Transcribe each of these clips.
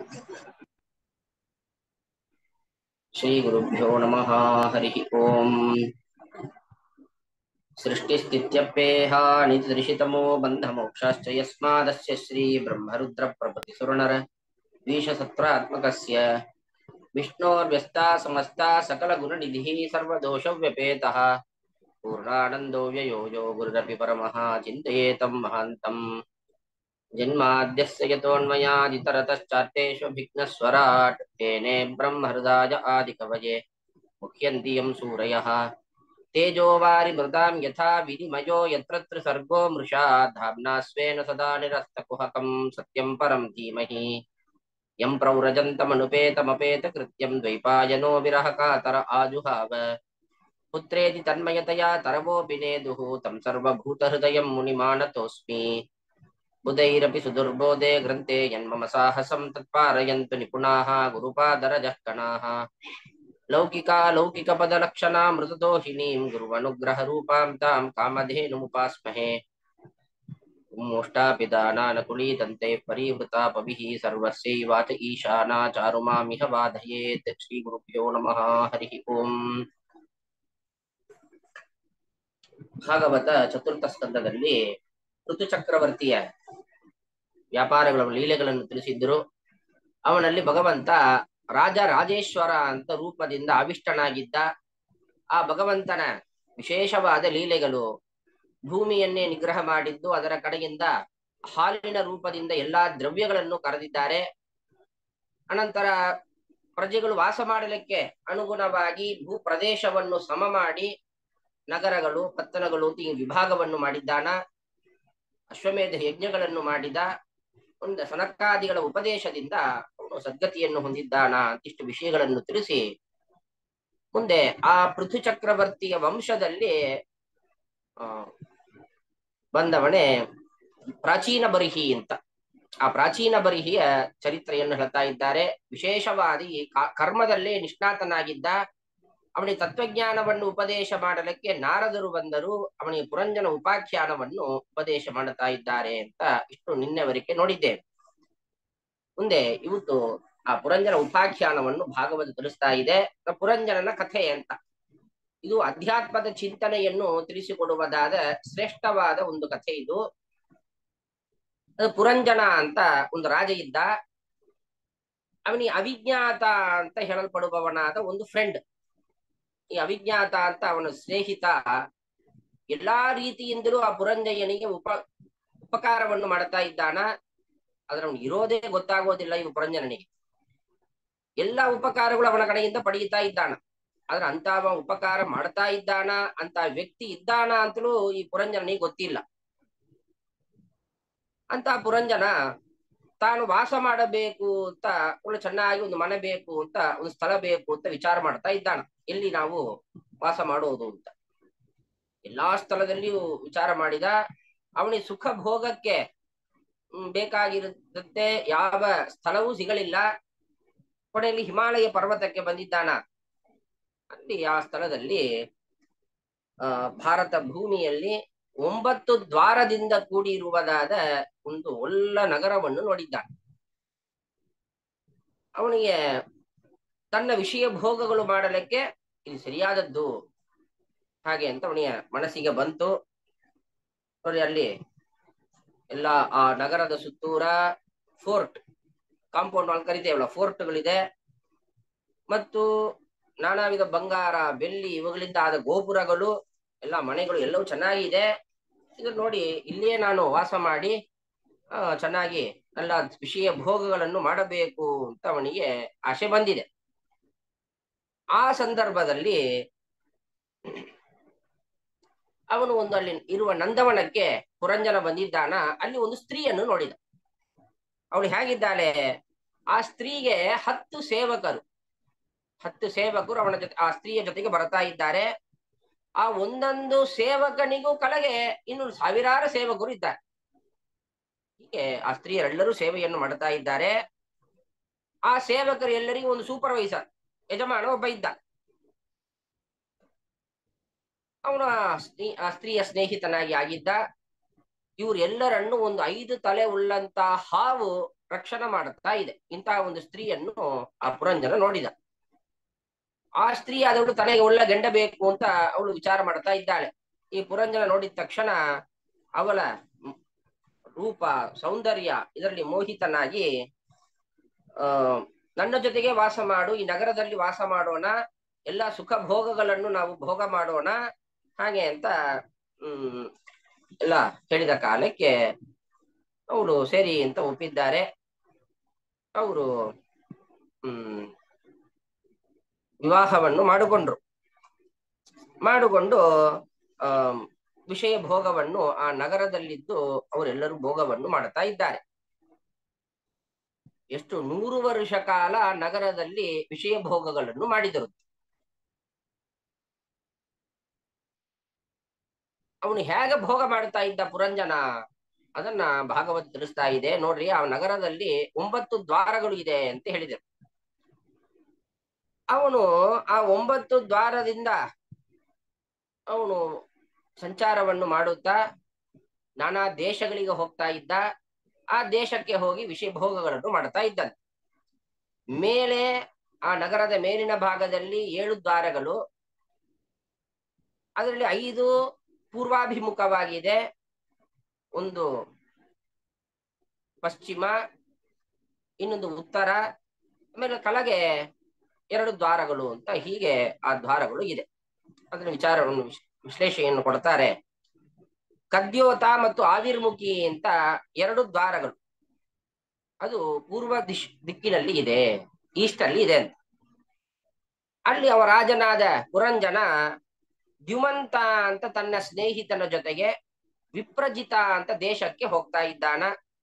श्रीगुरुभ्यो नमः हरिः ओम् सृष्टिस्थित्यप्येह नितिदृशितमो बन्धमोक्षाश्च यस्मादस्य श्रीब्रह्मरुद्रप्रभृतिसुरनर द्विषसत्रात्मकस्य विष्णोर्व्यस्ता समस्ता सकलगुणनिधिः सर्वदोषव्यपेतः पूर्णानन्दो व्ययो यो गुरुरपि परमः चिन्तयेतं महान्तम् जन्माद्यस्य यतोऽन्वयादितरतश्चार्तेषु भिघ्नस्वराट् तेने ब्रह्महृदाय आदिकवये मुह्यन्ति यं सूरयः तेजो वारिमृतां यथा विनिमयो यत्र त्रिसर्गो मृषा धाम्ना स्वेन सदा निरस्तकुहकं सत्यं परं धीमहि यं प्रव्रजन्तमनुपेतमपेतकृत्यं द्वैपायनो विरहकातर आजुहाव पुत्रेति तन्मयतया तरवोऽपि नेदुः तं सर्वभूतहृदयं मुनिमानतोऽस्मि बुधैरपि सुदुर्बोधे ग्रन्थे यन्मम साहसं तत्पारयन्तु निपुणाः गुरुपादरजः कणाः लौकिका लौकिकपदलक्षणामृतदोहिनीं गुरुवनुग्रहरूपां तां कामधेनुमुपास्महे मोष्टापिदानानकुलीदन्ते परिवृतापभिः सर्वस्यैवाच ईशाना चारुमामिह बाधयेत् श्रीगुरुभ्यो नमः हरिः ओम् ಭಾಗವತ ಚತುರ್ಥ ಸ್ಕಂದದಲ್ಲಿ ಋತುಚಕ್ರವರ್ತಿಯ ವ್ಯಾಪಾರಗಳ ಲೀಲೆಗಳನ್ನು ತಿಳಿಸಿದ್ರು ಅವನಲ್ಲಿ ಭಗವಂತ ರಾಜ ರಾಜೇಶ್ವರ ಅಂತ ರೂಪದಿಂದ ಆವಿಷ್ಟನಾಗಿದ್ದ ಆ ಭಗವಂತನ ವಿಶೇಷವಾದ ಲೀಲೆಗಳು ಭೂಮಿಯನ್ನೇ ನಿಗ್ರಹ ಮಾಡಿದ್ದು ಅದರ ಕಡೆಯಿಂದ ಹಾಲಿನ ರೂಪದಿಂದ ಎಲ್ಲಾ ದ್ರವ್ಯಗಳನ್ನು ಕರೆದಿದ್ದಾರೆ ಅನಂತರ ಪ್ರಜೆಗಳು ವಾಸ ಮಾಡಲಿಕ್ಕೆ ಅನುಗುಣವಾಗಿ ಭೂ ಪ್ರದೇಶವನ್ನು ಸಮ ಮಾಡಿ ನಗರಗಳು ಪತ್ತನಗಳು ಅಂತ ಈ ವಿಭಾಗವನ್ನು ಮಾಡಿದ್ದಾನ ಅಶ್ವಮೇಧ ಯಜ್ಞಗಳನ್ನು ಮಾಡಿದ ಒಂದು ಸನಕಾದಿಗಳ ಉಪದೇಶದಿಂದ ಅವನು ಸದ್ಗತಿಯನ್ನು ಹೊಂದಿದ್ದಾನ ಅಂತಿಷ್ಟು ವಿಷಯಗಳನ್ನು ತಿಳಿಸಿ ಮುಂದೆ ಆ ಪೃಥು ಚಕ್ರವರ್ತಿಯ ವಂಶದಲ್ಲಿ ಆ ಬಂದವನೇ ಪ್ರಾಚೀನ ಬರಿಹಿ ಅಂತ ಆ ಪ್ರಾಚೀನ ಬರಿಹಿಯ ಚರಿತ್ರೆಯನ್ನು ಹೇಳ್ತಾ ಇದ್ದಾರೆ ವಿಶೇಷವಾದಿ ಕರ್ಮದಲ್ಲೇ ನಿಷ್ಣಾತನಾಗಿದ್ದ ಅವನಿಗೆ ತತ್ವಜ್ಞಾನವನ್ನು ಉಪದೇಶ ಮಾಡಲಿಕ್ಕೆ ನಾರದರು ಬಂದರು ಅವನಿಗೆ ಪುರಂಜನ ಉಪಾಖ್ಯಾನವನ್ನು ಉಪದೇಶ ಮಾಡುತ್ತಾ ಇದ್ದಾರೆ ಅಂತ ಇಷ್ಟು ನಿನ್ನೆವರೆಗೆ ನೋಡಿದ್ದೇವೆ ಮುಂದೆ ಇವತ್ತು ಆ ಪುರಂಜನ ಉಪಾಖ್ಯಾನವನ್ನು ಭಾಗವತ ತಿಳಿಸ್ತಾ ಇದೆ ಪುರಂಜನನ ಕಥೆ ಅಂತ ಇದು ಅಧ್ಯಾತ್ಮದ ಚಿಂತನೆಯನ್ನು ತಿಳಿಸಿಕೊಡುವುದಾದ ಶ್ರೇಷ್ಠವಾದ ಒಂದು ಕಥೆ ಇದು ಪುರಂಜನ ಅಂತ ಒಂದು ರಾಜ ಇದ್ದ ಅವನಿಗೆ ಅವಿಜ್ಞಾತ ಅಂತ ಹೇಳಲ್ಪಡುವವನಾದ ಒಂದು ಫ್ರೆಂಡ್ ಈ ಅವಿಜ್ಞಾತ ಅಂತ ಅವನ ಸ್ನೇಹಿತ ಎಲ್ಲಾ ರೀತಿಯಿಂದಲೂ ಆ ಪುರಂಜಯನಿಗೆ ಉಪ ಉಪಕಾರವನ್ನು ಮಾಡ್ತಾ ಇದ್ದಾನ ಆದ್ರೆ ಅವನು ಇರೋದೇ ಗೊತ್ತಾಗೋದಿಲ್ಲ ಇವು ಪುರಂಜನನಿಗೆ ಎಲ್ಲ ಉಪಕಾರಗಳು ಅವನ ಕಡೆಯಿಂದ ಪಡೆಯುತ್ತಾ ಇದ್ದಾನ ಆದ್ರೆ ಅಂತ ಅವ ಉಪಕಾರ ಮಾಡ್ತಾ ಇದ್ದಾನ ಅಂತ ವ್ಯಕ್ತಿ ಇದ್ದಾನ ಅಂತಲೂ ಈ ಪುರಂಜನಿಗೆ ಗೊತ್ತಿಲ್ಲ ಅಂತ ಪುರಂಜನ ತಾನು ವಾಸ ಮಾಡಬೇಕು ಅಂತ ಒಂದು ಚೆನ್ನಾಗಿ ಒಂದು ಮನೆ ಬೇಕು ಅಂತ ಒಂದು ಸ್ಥಳ ಬೇಕು ಅಂತ ವಿಚಾರ ಮಾಡ್ತಾ ಇದ್ದಾನ ಎಲ್ಲಿ ನಾವು ವಾಸ ಮಾಡೋದು ಅಂತ ಎಲ್ಲಾ ಸ್ಥಳದಲ್ಲಿಯೂ ವಿಚಾರ ಮಾಡಿದ ಅವನಿಗೆ ಸುಖ ಭೋಗಕ್ಕೆ ಬೇಕಾಗಿರುತ್ತೆ ಯಾವ ಸ್ಥಳವೂ ಸಿಗಲಿಲ್ಲ ಕೊನೆಯಲ್ಲಿ ಹಿಮಾಲಯ ಪರ್ವತಕ್ಕೆ ಬಂದಿದ್ದಾನ ಅಲ್ಲಿ ಆ ಸ್ಥಳದಲ್ಲಿ ಆ ಭಾರತ ಭೂಮಿಯಲ್ಲಿ ಒಂಬತ್ತು ದ್ವಾರದಿಂದ ಕೂಡಿರುವುದಾದ ಒಂದು ಒಳ್ಳ ನಗರವನ್ನು ನೋಡಿದ್ದಾನೆ ಅವನಿಗೆ ತನ್ನ ವಿಷಯ ಭೋಗಗಳು ಮಾಡಲಿಕ್ಕೆ ಇದು ಸರಿಯಾದದ್ದು ಹಾಗೆ ಅಂತ ಅವನಿಗೆ ಮನಸ್ಸಿಗೆ ಬಂತು ನೋಡಿ ಅಲ್ಲಿ ಎಲ್ಲ ಆ ನಗರದ ಸುತ್ತೂರ ಫೋರ್ಟ್ ಕಾಂಪೌಂಡ್ ಅಲ್ಲಿ ಕರಿತೇವಲ್ಲ ಫೋರ್ಟ್ಗಳಿದೆ ಮತ್ತು ನಾನಾ ವಿಧ ಬಂಗಾರ ಬೆಳ್ಳಿ ಇವುಗಳಿಂದ ಆದ ಗೋಪುರಗಳು ಎಲ್ಲ ಮನೆಗಳು ಎಲ್ಲವೂ ಚೆನ್ನಾಗಿದೆ ಇದು ನೋಡಿ ಇಲ್ಲಿಯೇ ನಾನು ವಾಸ ಮಾಡಿ ಆ ಚೆನ್ನಾಗಿ ಎಲ್ಲ ವಿಷಯ ಭೋಗಗಳನ್ನು ಮಾಡಬೇಕು ಅಂತ ಅವನಿಗೆ ಆಸೆ ಬಂದಿದೆ ಆ ಸಂದರ್ಭದಲ್ಲಿ ಅವನು ಒಂದು ಅಲ್ಲಿ ಇರುವ ನಂದವನಕ್ಕೆ ಪುರಂಜನ ಬಂದಿದ್ದಾನ ಅಲ್ಲಿ ಒಂದು ಸ್ತ್ರೀಯನ್ನು ನೋಡಿದ ಅವಳು ಹೇಗಿದ್ದಾಳೆ ಆ ಸ್ತ್ರೀಗೆ ಹತ್ತು ಸೇವಕರು ಹತ್ತು ಸೇವಕರು ಅವನ ಜೊತೆ ಆ ಸ್ತ್ರೀಯ ಜೊತೆಗೆ ಬರ್ತಾ ಇದ್ದಾರೆ ಆ ಒಂದೊಂದು ಸೇವಕನಿಗೂ ಕೆಳಗೆ ಇನ್ನು ಸಾವಿರಾರು ಸೇವಕರು ಇದ್ದಾರೆ ಹೀಗೆ ಆ ಸ್ತ್ರೀಯರೆಲ್ಲರೂ ಸೇವೆಯನ್ನು ಮಾಡ್ತಾ ಇದ್ದಾರೆ ಆ ಸೇವಕರು ಎಲ್ಲರಿಗೂ ಒಂದು ಸೂಪರ್ವೈಸರ್ ಯಜಮಾನ ಒಬ್ಬ ಇದ್ದ ಅವನು ಆ ಸ್ತ್ರೀಯ ಸ್ನೇಹಿತನಾಗಿ ಆಗಿದ್ದ ಇವರೆಲ್ಲರನ್ನು ಒಂದು ಐದು ತಲೆ ಉಳ್ಳಂತ ಹಾವು ರಕ್ಷಣೆ ಮಾಡುತ್ತಾ ಇದೆ ಇಂತಹ ಒಂದು ಸ್ತ್ರೀಯನ್ನು ಆ ಪುರಂಜನ ನೋಡಿದ ಆ ಸ್ತ್ರೀ ಆದವಳು ತನಗೆ ಒಳ್ಳೆ ಗಂಡ ಬೇಕು ಅಂತ ಅವಳು ವಿಚಾರ ಮಾಡ್ತಾ ಇದ್ದಾಳೆ ಈ ಪುರಂಜನ ನೋಡಿದ ತಕ್ಷಣ ಅವಳ ಮ್- ರೂಪ ಸೌಂದರ್ಯ ಇದರಲ್ಲಿ ಮೋಹಿತನಾಗಿ ಆ ನನ್ನ ಜೊತೆಗೆ ವಾಸ ಮಾಡು ಈ ನಗರದಲ್ಲಿ ವಾಸ ಮಾಡೋಣ ಎಲ್ಲ ಸುಖ ಭೋಗಗಳನ್ನು ನಾವು ಭೋಗ ಮಾಡೋಣ ಹಾಗೆ ಅಂತ ಹ್ಮ್ ಎಲ್ಲ ಹೇಳಿದ ಕಾಲಕ್ಕೆ ಅವರು ಸರಿ ಅಂತ ಒಪ್ಪಿದ್ದಾರೆ ಅವರು ಹ್ಮ್ ವಿವಾಹವನ್ನು ಮಾಡಿಕೊಂಡ್ರು ಮಾಡಿಕೊಂಡು ಆ ವಿಷಯ ಭೋಗವನ್ನು ಆ ನಗರದಲ್ಲಿದ್ದು ಅವರೆಲ್ಲರೂ ಭೋಗವನ್ನು ಮಾಡ್ತಾ ಇದ್ದಾರೆ ಎಷ್ಟು ನೂರು ವರ್ಷ ಕಾಲ ಆ ನಗರದಲ್ಲಿ ವಿಷಯ ಭೋಗಗಳನ್ನು ಮಾಡಿದರು ಅವನು ಹೇಗೆ ಭೋಗ ಮಾಡ್ತಾ ಇದ್ದ ಪುರಂಜನ ಅದನ್ನ ಭಾಗವತ್ ತಿಳಿಸ್ತಾ ಇದೆ ನೋಡ್ರಿ ಆ ನಗರದಲ್ಲಿ ಒಂಬತ್ತು ದ್ವಾರಗಳು ಇದೆ ಅಂತ ಹೇಳಿದರು ಅವನು ಆ ಒಂಬತ್ತು ದ್ವಾರದಿಂದ ಅವನು ಸಂಚಾರವನ್ನು ಮಾಡುತ್ತಾ ನಾನಾ ದೇಶಗಳಿಗೆ ಹೋಗ್ತಾ ಇದ್ದ ಆ ದೇಶಕ್ಕೆ ಹೋಗಿ ವಿಷಯ ಭೋಗಗಳನ್ನು ಮಾಡ್ತಾ ಇದ್ದಂತೆ ಮೇಲೆ ಆ ನಗರದ ಮೇಲಿನ ಭಾಗದಲ್ಲಿ ಏಳು ದ್ವಾರಗಳು ಅದರಲ್ಲಿ ಐದು ಪೂರ್ವಾಭಿಮುಖವಾಗಿದೆ ಒಂದು ಪಶ್ಚಿಮ ಇನ್ನೊಂದು ಉತ್ತರ ಆಮೇಲೆ ಕೆಳಗೆ ಎರಡು ದ್ವಾರಗಳು ಅಂತ ಹೀಗೆ ಆ ದ್ವಾರಗಳು ಇದೆ ಅದರ ವಿಚಾರವನ್ನು ವಿಶ್- ವಿಶ್ಲೇಷಣೆಯನ್ನು ಕೊಡ್ತಾರೆ ಕದ್ಯೋತ ಮತ್ತು ಆವಿರ್ಮುಖಿ ಅಂತ ಎರಡು ದ್ವಾರಗಳು ಅದು ಪೂರ್ವ ದಿಶ್ ದಿಕ್ಕಿನಲ್ಲಿ ಇದೆ ಈಸ್ಟ್ ಅಲ್ಲಿ ಇದೆ ಅಂತ ಅಲ್ಲಿ ಅವ ರಾಜನಾದ ಪುರಂಜನ ದ್ಯುಮಂತ ಅಂತ ತನ್ನ ಸ್ನೇಹಿತನ ಜೊತೆಗೆ ವಿಪ್ರಜಿತ ಅಂತ ದೇಶಕ್ಕೆ ಹೋಗ್ತಾ ಇದ್ದಾನ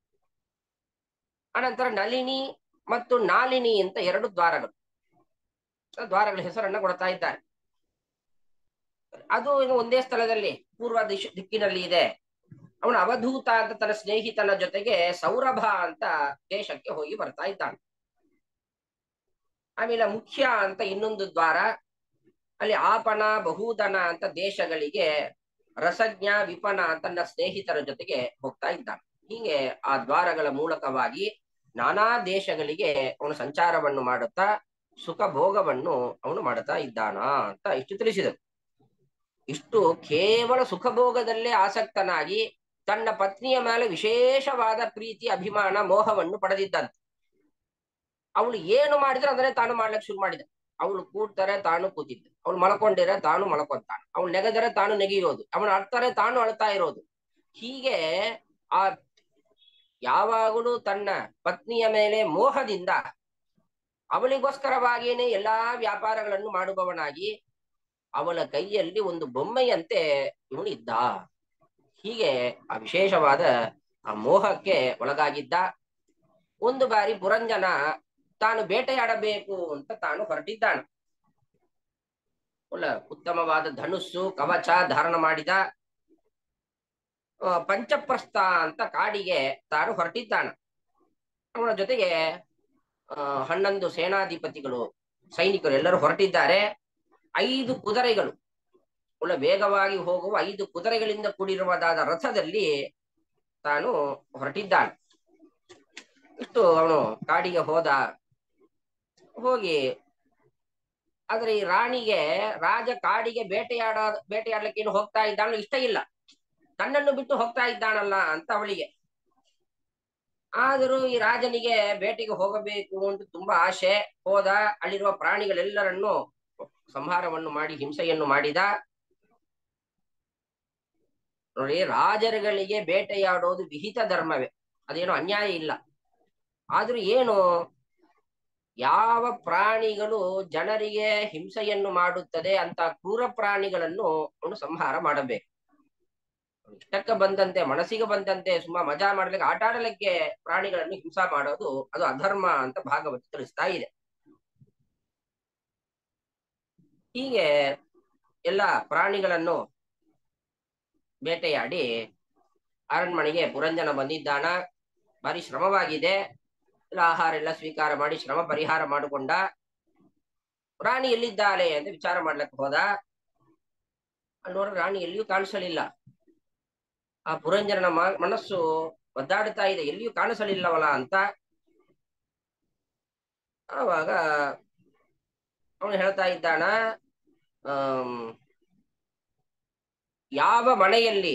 ಅನಂತರ ನಳಿನಿ ಮತ್ತು ನಾಲಿನಿ ಅಂತ ಎರಡು ದ್ವಾರಗಳು ಆ ದ್ವಾರಗಳ ಹೆಸರನ್ನ ಕೊಡ್ತಾ ಇದ್ದಾರೆ ಅದು ಇನ್ನು ಒಂದೇ ಸ್ಥಳದಲ್ಲಿ ಪೂರ್ವ ದಿಶ್ ದಿಕ್ಕಿನಲ್ಲಿ ಇದೆ ಅವನು ಅವಧೂತ ಅಂತ ತನ್ನ ಸ್ನೇಹಿತನ ಜೊತೆಗೆ ಸೌರಭ ಅಂತ ದೇಶಕ್ಕೆ ಹೋಗಿ ಬರ್ತಾ ಇದ್ದಾನೆ ಆಮೇಲೆ ಮುಖ್ಯ ಅಂತ ಇನ್ನೊಂದು ದ್ವಾರ ಅಲ್ಲಿ ಆಪನ ಬಹುದನ ಅಂತ ದೇಶಗಳಿಗೆ ರಸಜ್ಞ ವಿಪನ ಅಂತ ತನ್ನ ಸ್ನೇಹಿತರ ಜೊತೆಗೆ ಹೋಗ್ತಾ ಇದ್ದಾನೆ ಹೀಗೆ ಆ ದ್ವಾರಗಳ ಮೂಲಕವಾಗಿ ನಾನಾ ದೇಶಗಳಿಗೆ ಅವನು ಸಂಚಾರವನ್ನು ಮಾಡುತ್ತಾ ಸುಖ ಭೋಗವನ್ನು ಅವನು ಮಾಡುತ್ತಾ ಇದ್ದಾನ ಅಂತ ಇಷ್ಟು ತಿಳಿಸಿದರು ಇಷ್ಟು ಕೇವಲ ಸುಖ ಭೋಗದಲ್ಲೇ ಆಸಕ್ತನಾಗಿ ತನ್ನ ಪತ್ನಿಯ ಮೇಲೆ ವಿಶೇಷವಾದ ಪ್ರೀತಿ ಅಭಿಮಾನ ಮೋಹವನ್ನು ಪಡೆದಿದ್ದಂತೆ ಅವಳು ಏನು ಮಾಡಿದ್ರೆ ಅದನ್ನೇ ತಾನು ಮಾಡ್ಲಿಕ್ಕೆ ಶುರು ಮಾಡಿದ ಅವಳು ಕೂಡ್ತಾರೆ ತಾನು ಕೂತಿದ್ದ ಅವಳು ಮಲ್ಕೊಂಡಿರ ತಾನು ಮಲ್ಕೊಂತಾನೆ ಅವಳು ನೆಗೆದರೆ ತಾನು ನೆಗೆಯೋದು ಅವನು ಅಳ್ತಾರೆ ತಾನು ಅಳ್ತಾ ಇರೋದು ಹೀಗೆ ಆ ಯಾವಾಗಲೂ ತನ್ನ ಪತ್ನಿಯ ಮೇಲೆ ಮೋಹದಿಂದ ಅವಳಿಗೋಸ್ಕರವಾಗಿಯೇ ಎಲ್ಲಾ ವ್ಯಾಪಾರಗಳನ್ನು ಮಾಡುವವನಾಗಿ ಅವಳ ಕೈಯಲ್ಲಿ ಒಂದು ಬೊಮ್ಮೆಯಂತೆ ಇವನು ಇದ್ದ ಹೀಗೆ ಆ ವಿಶೇಷವಾದ ಆ ಮೋಹಕ್ಕೆ ಒಳಗಾಗಿದ್ದ ಒಂದು ಬಾರಿ ಪುರಂಜನ ತಾನು ಬೇಟೆಯಾಡಬೇಕು ಅಂತ ತಾನು ಹೊರಟಿದ್ದಾನೆ ಒಳ್ಳೆ ಉತ್ತಮವಾದ ಧನುಸ್ಸು ಕವಚ ಧಾರಣ ಮಾಡಿದ ಆ, ಪಂಚಪ್ರಸ್ಥ ಅಂತ ಕಾಡಿಗೆ ತಾನು ಹೊರಟಿದ್ದಾನ ಅವನ ಜೊತೆಗೆ ಆ, ಹನ್ನೊಂದು ಸೇನಾಧಿಪತಿಗಳು ಸೈನಿಕರು ಎಲ್ಲರೂ ಹೊರಟಿದ್ದಾರೆ ಐದು ಕುದುರೆಗಳು ಒಳ್ಳೆ ವೇಗವಾಗಿ ಹೋಗುವ ಐದು ಕುದುರೆಗಳಿಂದ ಕೂಡಿರುವುದಾದ ರಥದಲ್ಲಿ ತಾನು ಹೊರಟಿದ್ದಾನೆ ಇಷ್ಟು ಅವನು ಕಾಡಿಗೆ ಹೋದ ಹೋಗಿ ಆದ್ರೆ ಈ ರಾಣಿಗೆ ರಾಜ ಕಾಡಿಗೆ ಬೇಟೆಯಾಡ ಬೇಟೆಯಾಡ್ಲಿಕ್ಕೆ ಏನು ಹೋಗ್ತಾ ಇದ್ದಾನೋ ಇಷ್ಟ ಇಲ್ಲ ತನ್ನನ್ನು ಬಿಟ್ಟು ಹೋಗ್ತಾ ಇದ್ದಾನಲ್ಲ ಅಂತ ಅವಳಿಗೆ ಆದರೂ ಈ ರಾಜನಿಗೆ ಬೇಟೆಗೆ ಹೋಗಬೇಕು ಅಂತ ತುಂಬಾ ಆಸೆ ಹೋದ ಅಲ್ಲಿರುವ ಪ್ರಾಣಿಗಳೆಲ್ಲರನ್ನು ಸಂಹಾರವನ್ನು ಮಾಡಿ ಹಿಂಸೆಯನ್ನು ಮಾಡಿದ ನೋಡಿ ರಾಜರುಗಳಿಗೆ ಬೇಟೆಯಾಡೋದು ವಿಹಿತ ಧರ್ಮವೇ ಅದೇನು ಅನ್ಯಾಯ ಇಲ್ಲ ಆದ್ರೂ ಏನು ಯಾವ ಪ್ರಾಣಿಗಳು ಜನರಿಗೆ ಹಿಂಸೆಯನ್ನು ಮಾಡುತ್ತದೆ ಅಂತ ಕ್ರೂರ ಪ್ರಾಣಿಗಳನ್ನು ಅವನು ಸಂಹಾರ ಮಾಡಬೇಕು ಇಷ್ಟಕ್ಕೆ ಬಂದಂತೆ ಮನಸ್ಸಿಗೆ ಬಂದಂತೆ ಸುಮ್ಮ ಮಜಾ ಮಾಡ್ಲಿಕ್ಕೆ ಆಟ ಆಡಲಿಕ್ಕೆ ಪ್ರಾಣಿಗಳನ್ನು ಹಿಂಸಾ ಮಾಡೋದು ಅದು ಅಧರ್ಮ ಅಂತ ಭಾಗವತ ತಿಳಿಸ್ತಾ ಇದೆ ಹೀಗೆ ಎಲ್ಲ ಪ್ರಾಣಿಗಳನ್ನು ಬೇಟೆಯಾಡಿ ಅರಣ್ಮನೆಗೆ ಪುರಂಜನ ಬಂದಿದ್ದಾನ ಭಾರಿ ಶ್ರಮವಾಗಿದೆ ಎಲ್ಲ ಆಹಾರ ಎಲ್ಲ ಸ್ವೀಕಾರ ಮಾಡಿ ಶ್ರಮ ಪರಿಹಾರ ಮಾಡಿಕೊಂಡ ರಾಣಿ ಎಲ್ಲಿದ್ದಾಳೆ ಅಂತ ವಿಚಾರ ಮಾಡ್ಲಿಕ್ಕೆ ಹೋದ ಅಲ್ಲಿ ನೋಡ್ರೆ ರಾಣಿ ಎಲ್ಲಿಯೂ ಕಾಣಿಸಲಿಲ್ಲ ಆ ಪುರಂಜನನ ಮ- ಮನಸ್ಸು ಒದ್ದಾಡ್ತಾ ಇದೆ ಎಲ್ಲಿಯೂ ಕಾಣಿಸಲಿಲ್ಲವಲ್ಲ ಅಂತ ಆವಾಗ ಅವನು ಹೇಳ್ತಾ ಇದ್ದಾನ ಆಮ್, ಯಾವ ಮನೆಯಲ್ಲಿ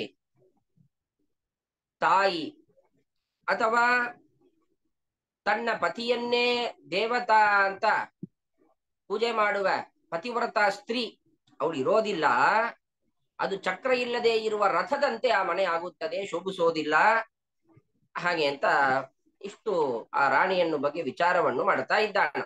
ತಾಯಿ ಅಥವಾ ತನ್ನ ಪತಿಯನ್ನೇ ದೇವತಾ ಅಂತ ಪೂಜೆ ಮಾಡುವ ಪತಿವ್ರತ ಸ್ತ್ರೀ ಅವಳು ಇರೋದಿಲ್ಲ ಅದು ಚಕ್ರ ಇಲ್ಲದೆ ಇರುವ ರಥದಂತೆ ಆ ಮನೆ ಆಗುತ್ತದೆ ಶೋಭಿಸೋದಿಲ್ಲ ಹಾಗೆ ಅಂತ ಇಷ್ಟು ಆ ರಾಣಿಯನ್ನು ಬಗ್ಗೆ ವಿಚಾರವನ್ನು ಮಾಡ್ತಾ ಇದ್ದಾನ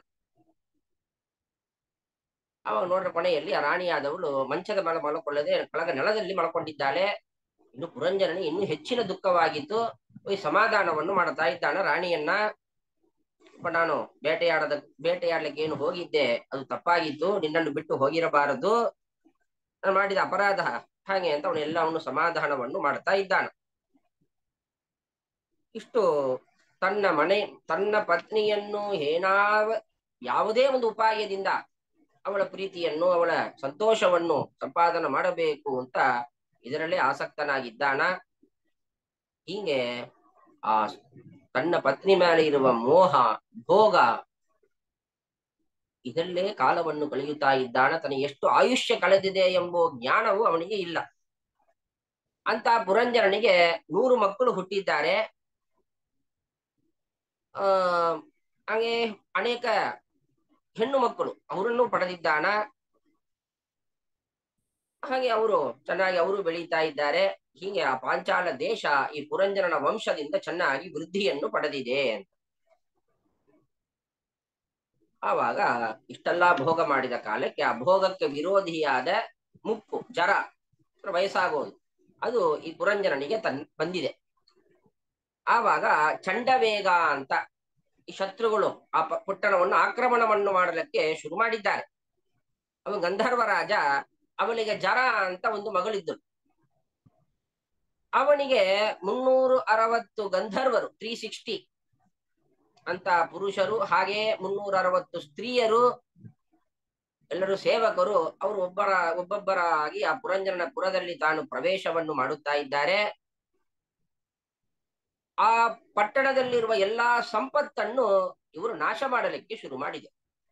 ಅವಾಗ ನೋಡ್ರ ಕೊನೆಯಲ್ಲಿ ಆ ರಾಣಿಯಾದವಳು ಮಂಚದ ಮೇಲೆ ಮಲ್ಕೊಳ್ಳದೆ ಕೆಳಗ ನೆಲದಲ್ಲಿ ಮಲ್ಕೊಂಡಿದ್ದಾಳೆ ಇನ್ನು ಪುರಂಜರನಿಗೆ ಇನ್ನೂ ಹೆಚ್ಚಿನ ದುಃಖವಾಗಿದ್ದು ಈ ಸಮಾಧಾನವನ್ನು ಮಾಡ್ತಾ ಇದ್ದಾನ ರಾಣಿಯನ್ನ "ಅಪ್ಪ, ನಾನು ಬೇಟೆಯಾಡದ ಬೇಟೆಯಾಡ್ಲಿಕ್ಕೆ ಏನು ಹೋಗಿದ್ದೆ ಅದು ತಪ್ಪಾಗಿತ್ತು ನಿನ್ನನ್ನು ಬಿಟ್ಟು ಹೋಗಿರಬಾರದು ನಾನು ಮಾಡಿದ ಅಪರಾಧ ಹಾಗೆ ಅಂತ ಅವನು ಎಲ್ಲವನ್ನು ಸಮಾಧಾನವನ್ನು ಮಾಡ್ತಾ ಇದ್ದಾನ ಇಷ್ಟು ತನ್ನ ಮನೆ ತನ್ನ ಪತ್ನಿಯನ್ನು ಏನಾವ ಯಾವುದೇ ಒಂದು ಉಪಾಯದಿಂದ ಅವಳ ಪ್ರೀತಿಯನ್ನು ಅವಳ ಸಂತೋಷವನ್ನು ಸಂಪಾದನೆ ಮಾಡಬೇಕು ಅಂತ ಇದರಲ್ಲೇ ಆಸಕ್ತನಾಗಿದ್ದಾನ ಹೀಗೆ ಆ ತನ್ನ ಪತ್ನಿ ಮೇಲೆ ಇರುವ ಮೋಹ ಭೋಗ ಇದರಲ್ಲೇ ಕಾಲವನ್ನು ಕಳೆಯುತ್ತಾ ಇದ್ದಾನ ತನಗೆ ಎಷ್ಟು ಆಯುಷ್ಯ ಕಳೆದಿದೆ ಎಂಬ ಜ್ಞಾನವು ಅವನಿಗೆ ಇಲ್ಲ ಅಂತ ಪುರಂಜರನಿಗೆ ನೂರು ಮಕ್ಕಳು ಹುಟ್ಟಿದ್ದಾರೆ ಆ ಹಾಗೆ ಅನೇಕ ಹೆಣ್ಣು ಮಕ್ಕಳು ಅವರನ್ನು ಪಡೆದಿದ್ದಾನ ಹಾಗೆ ಅವರು ಚೆನ್ನಾಗಿ ಅವರು ಬೆಳೀತಾ ಇದ್ದಾರೆ ಹೀಗೆ ಆ ಪಾಂಚಾಲ ದೇಶ ಈ ಪುರಂಜರನ ವಂಶದಿಂದ ಚೆನ್ನಾಗಿ ವೃದ್ಧಿಯನ್ನು ಪಡೆದಿದೆ ಅಂತ ಆವಾಗ ಇಷ್ಟೆಲ್ಲಾ ಭೋಗ ಮಾಡಿದ ಕಾಲಕ್ಕೆ ಆ ಭೋಗಕ್ಕೆ ವಿರೋಧಿಯಾದ ಮುಪ್ಪು ಜರ ಅಂದ್ರೆ ವಯಸ್ಸಾಗೋದು ಅದು ಈ ಪುರಂಜರನಿಗೆ ತನ್ ಬಂದಿದೆ ಆವಾಗ ಚಂಡವೇಗ ಅಂತ ಈ ಶತ್ರುಗಳು ಆ ಪ- ಪಟ್ಟಣವನ್ನು ಆಕ್ರಮಣವನ್ನು ಮಾಡಲಿಕ್ಕೆ ಶುರು ಮಾಡಿದ್ದಾರೆ ಅವ ಗಂಧರ್ವ ರಾಜ ಅವನಿಗೆ ಜರ ಅಂತ ಒಂದು ಮಗಳಿದ್ದಳು ಅವನಿಗೆ ಮುನ್ನೂರು ಅರವತ್ತು ಗಂಧರ್ವರು ತ್ರೀ ಸಿಕ್ಸ್ಟಿ ಅಂತ ಪುರುಷರು ಹಾಗೆ ಮುನ್ನೂರ ಅರವತ್ತು ಸ್ತ್ರೀಯರು ಎಲ್ಲರೂ ಸೇವಕರು ಅವರು ಒಬ್ಬರ ಒಬ್ಬೊಬ್ಬರಾಗಿ ಆ ಪುರಂಜರನ ಪುರದಲ್ಲಿ ತಾನು ಪ್ರವೇಶವನ್ನು ಮಾಡುತ್ತಾ ಇದ್ದಾರೆ ಆ ಪಟ್ಟಣದಲ್ಲಿರುವ ಎಲ್ಲಾ ಸಂಪತ್ತನ್ನು ಇವರು ನಾಶ ಮಾಡಲಿಕ್ಕೆ ಶುರು ಮಾಡಿದೆ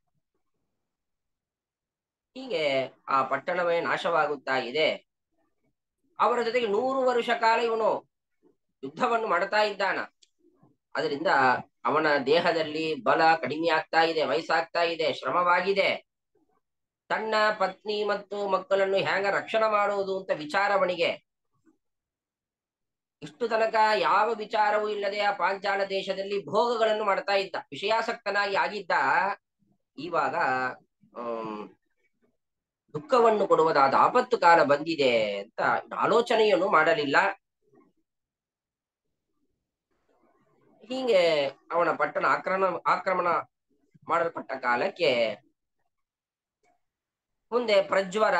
ಹೀಗೆ ಆ ಪಟ್ಟಣವೇ ನಾಶವಾಗುತ್ತಾ ಇದೆ ಅವರ ಜೊತೆಗೆ ನೂರು ವರ್ಷ ಕಾಲ ಇವನು ಯುದ್ಧವನ್ನು ಮಾಡ್ತಾ ಇದ್ದಾನ ಅದರಿಂದ ಅವನ ದೇಹದಲ್ಲಿ ಬಲ ಕಡಿಮೆ ಆಗ್ತಾ ಇದೆ ವಯಸ್ಸಾಗ್ತಾ ಇದೆ ಶ್ರಮವಾಗಿದೆ ತನ್ನ ಪತ್ನಿ ಮತ್ತು ಮಕ್ಕಳನ್ನು ಹ್ಯಾಂಗ ರಕ್ಷಣೆ ಮಾಡುವುದು ಅಂತ ವಿಚಾರವನಿಗೆ ಇಷ್ಟು ತನಕ ಯಾವ ವಿಚಾರವೂ ಇಲ್ಲದೆ ಆ ಪಾಂಚಾಲ ದೇಶದಲ್ಲಿ ಭೋಗಗಳನ್ನು ಮಾಡ್ತಾ ಇದ್ದ ವಿಷಯಾಸಕ್ತನಾಗಿ ಆಗಿದ್ದ ಇವಾಗ ಹ್ಮ್ ದುಃಖವನ್ನು ಕೊಡುವುದಾದ ಆಪತ್ತು ಕಾಲ ಬಂದಿದೆ ಅಂತ ಆಲೋಚನೆಯನ್ನು ಮಾಡಲಿಲ್ಲ ಹೀಗೆ ಅವನ ಪಟ್ಟಣ ಆಕ್ರಮಣ ಆಕ್ರಮಣ ಮಾಡಲ್ಪಟ್ಟ ಕಾಲಕ್ಕೆ ಮುಂದೆ ಪ್ರಜ್ವರ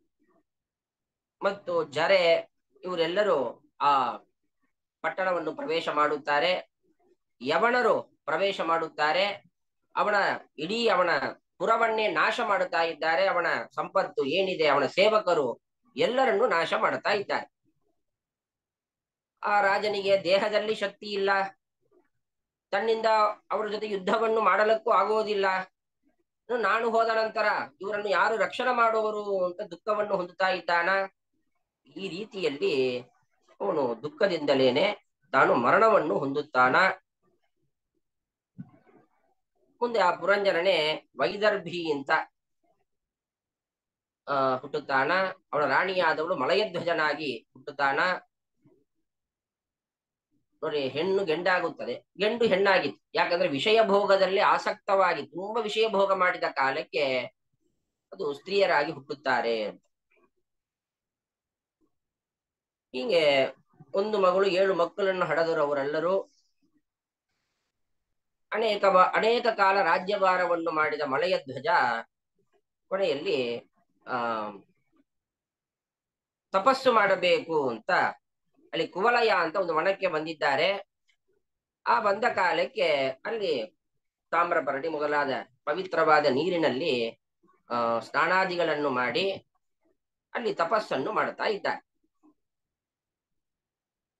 ಮತ್ತು ಜರೆ ಇವರೆಲ್ಲರೂ ಆ ಪಟ್ಟಣವನ್ನು ಪ್ರವೇಶ ಮಾಡುತ್ತಾರೆ ಯವಣರು ಪ್ರವೇಶ ಮಾಡುತ್ತಾರೆ ಅವನ ಇಡೀ ಅವನ ಪುರವನ್ನೇ ನಾಶ ಮಾಡುತ್ತಾ ಇದ್ದಾರೆ ಅವನ ಸಂಪತ್ತು ಏನಿದೆ ಅವನ ಸೇವಕರು ಎಲ್ಲರನ್ನು ನಾಶ ಮಾಡುತ್ತಾ ಇದ್ದಾರೆ ಆ ರಾಜನಿಗೆ ದೇಹದಲ್ಲಿ ಶಕ್ತಿ ಇಲ್ಲ ತನ್ನಿಂದ ಅವರ ಜೊತೆ ಯುದ್ಧವನ್ನು ಮಾಡಲಕ್ಕೂ ಆಗುವುದಿಲ್ಲ ಇನ್ನು ನಾನು ಹೋದ ನಂತರ ಇವರನ್ನು ಯಾರು ರಕ್ಷಣೆ ಮಾಡುವರು ಅಂತ ದುಃಖವನ್ನು ಹೊಂದುತ್ತಾ ಇದ್ದಾನ ಈ ರೀತಿಯಲ್ಲಿ ಅವನು ದುಃಖದಿಂದಲೇನೆ ತಾನು ಮರಣವನ್ನು ಹೊಂದುತ್ತಾನ ಮುಂದೆ ಆ ಪುರಂಜರನೇ ವೈದರ್ಭಿ ಅಂತ ಆ ಹುಟ್ಟುತ್ತಾನ ಅವಳ ರಾಣಿಯಾದವಳು ಮಲಯಧ್ವಜನಾಗಿ ಹುಟ್ಟುತ್ತಾನ ನೋಡಿ ಹೆಣ್ಣು ಗೆಂಡಾಗುತ್ತದೆ ಗೆಂಡು ಹೆಣ್ಣಾಗಿತ್ತು ಯಾಕಂದ್ರೆ ವಿಷಯ ಭೋಗದಲ್ಲಿ ಆಸಕ್ತವಾಗಿ ತುಂಬಾ ವಿಷಯ ಭೋಗ ಮಾಡಿದ ಕಾಲಕ್ಕೆ ಅದು ಸ್ತ್ರೀಯರಾಗಿ ಹುಟ್ಟುತ್ತಾರೆ ಅಂತ ಹೀಗೆ ಒಂದು ಮಗಳು ಏಳು ಮಕ್ಕಳನ್ನು ಹಡೆದರು ಅವರೆಲ್ಲರೂ ಅನೇಕ ವ- ಅನೇಕ ಕಾಲ ರಾಜ್ಯಭಾರವನ್ನು ಮಾಡಿದ ಮಲಯ ಧ್ವಜ ಕೊನೆಯಲ್ಲಿ ಆ ತಪಸ್ಸು ಮಾಡಬೇಕು ಅಂತ ಅಲ್ಲಿ ಕುವಲಯ ಅಂತ ಒಂದು ವನಕ್ಕೆ ಬಂದಿದ್ದಾರೆ ಆ ಬಂದ ಕಾಲಕ್ಕೆ ಅಲ್ಲಿ ತಾಮ್ರಪರಡಿ ಮೊದಲಾದ ಪವಿತ್ರವಾದ ನೀರಿನಲ್ಲಿ ಆ ಸ್ನಾನಾದಿಗಳನ್ನು ಮಾಡಿ ಅಲ್ಲಿ ತಪಸ್ಸನ್ನು ಮಾಡ್ತಾ ಇದ್ದಾರೆ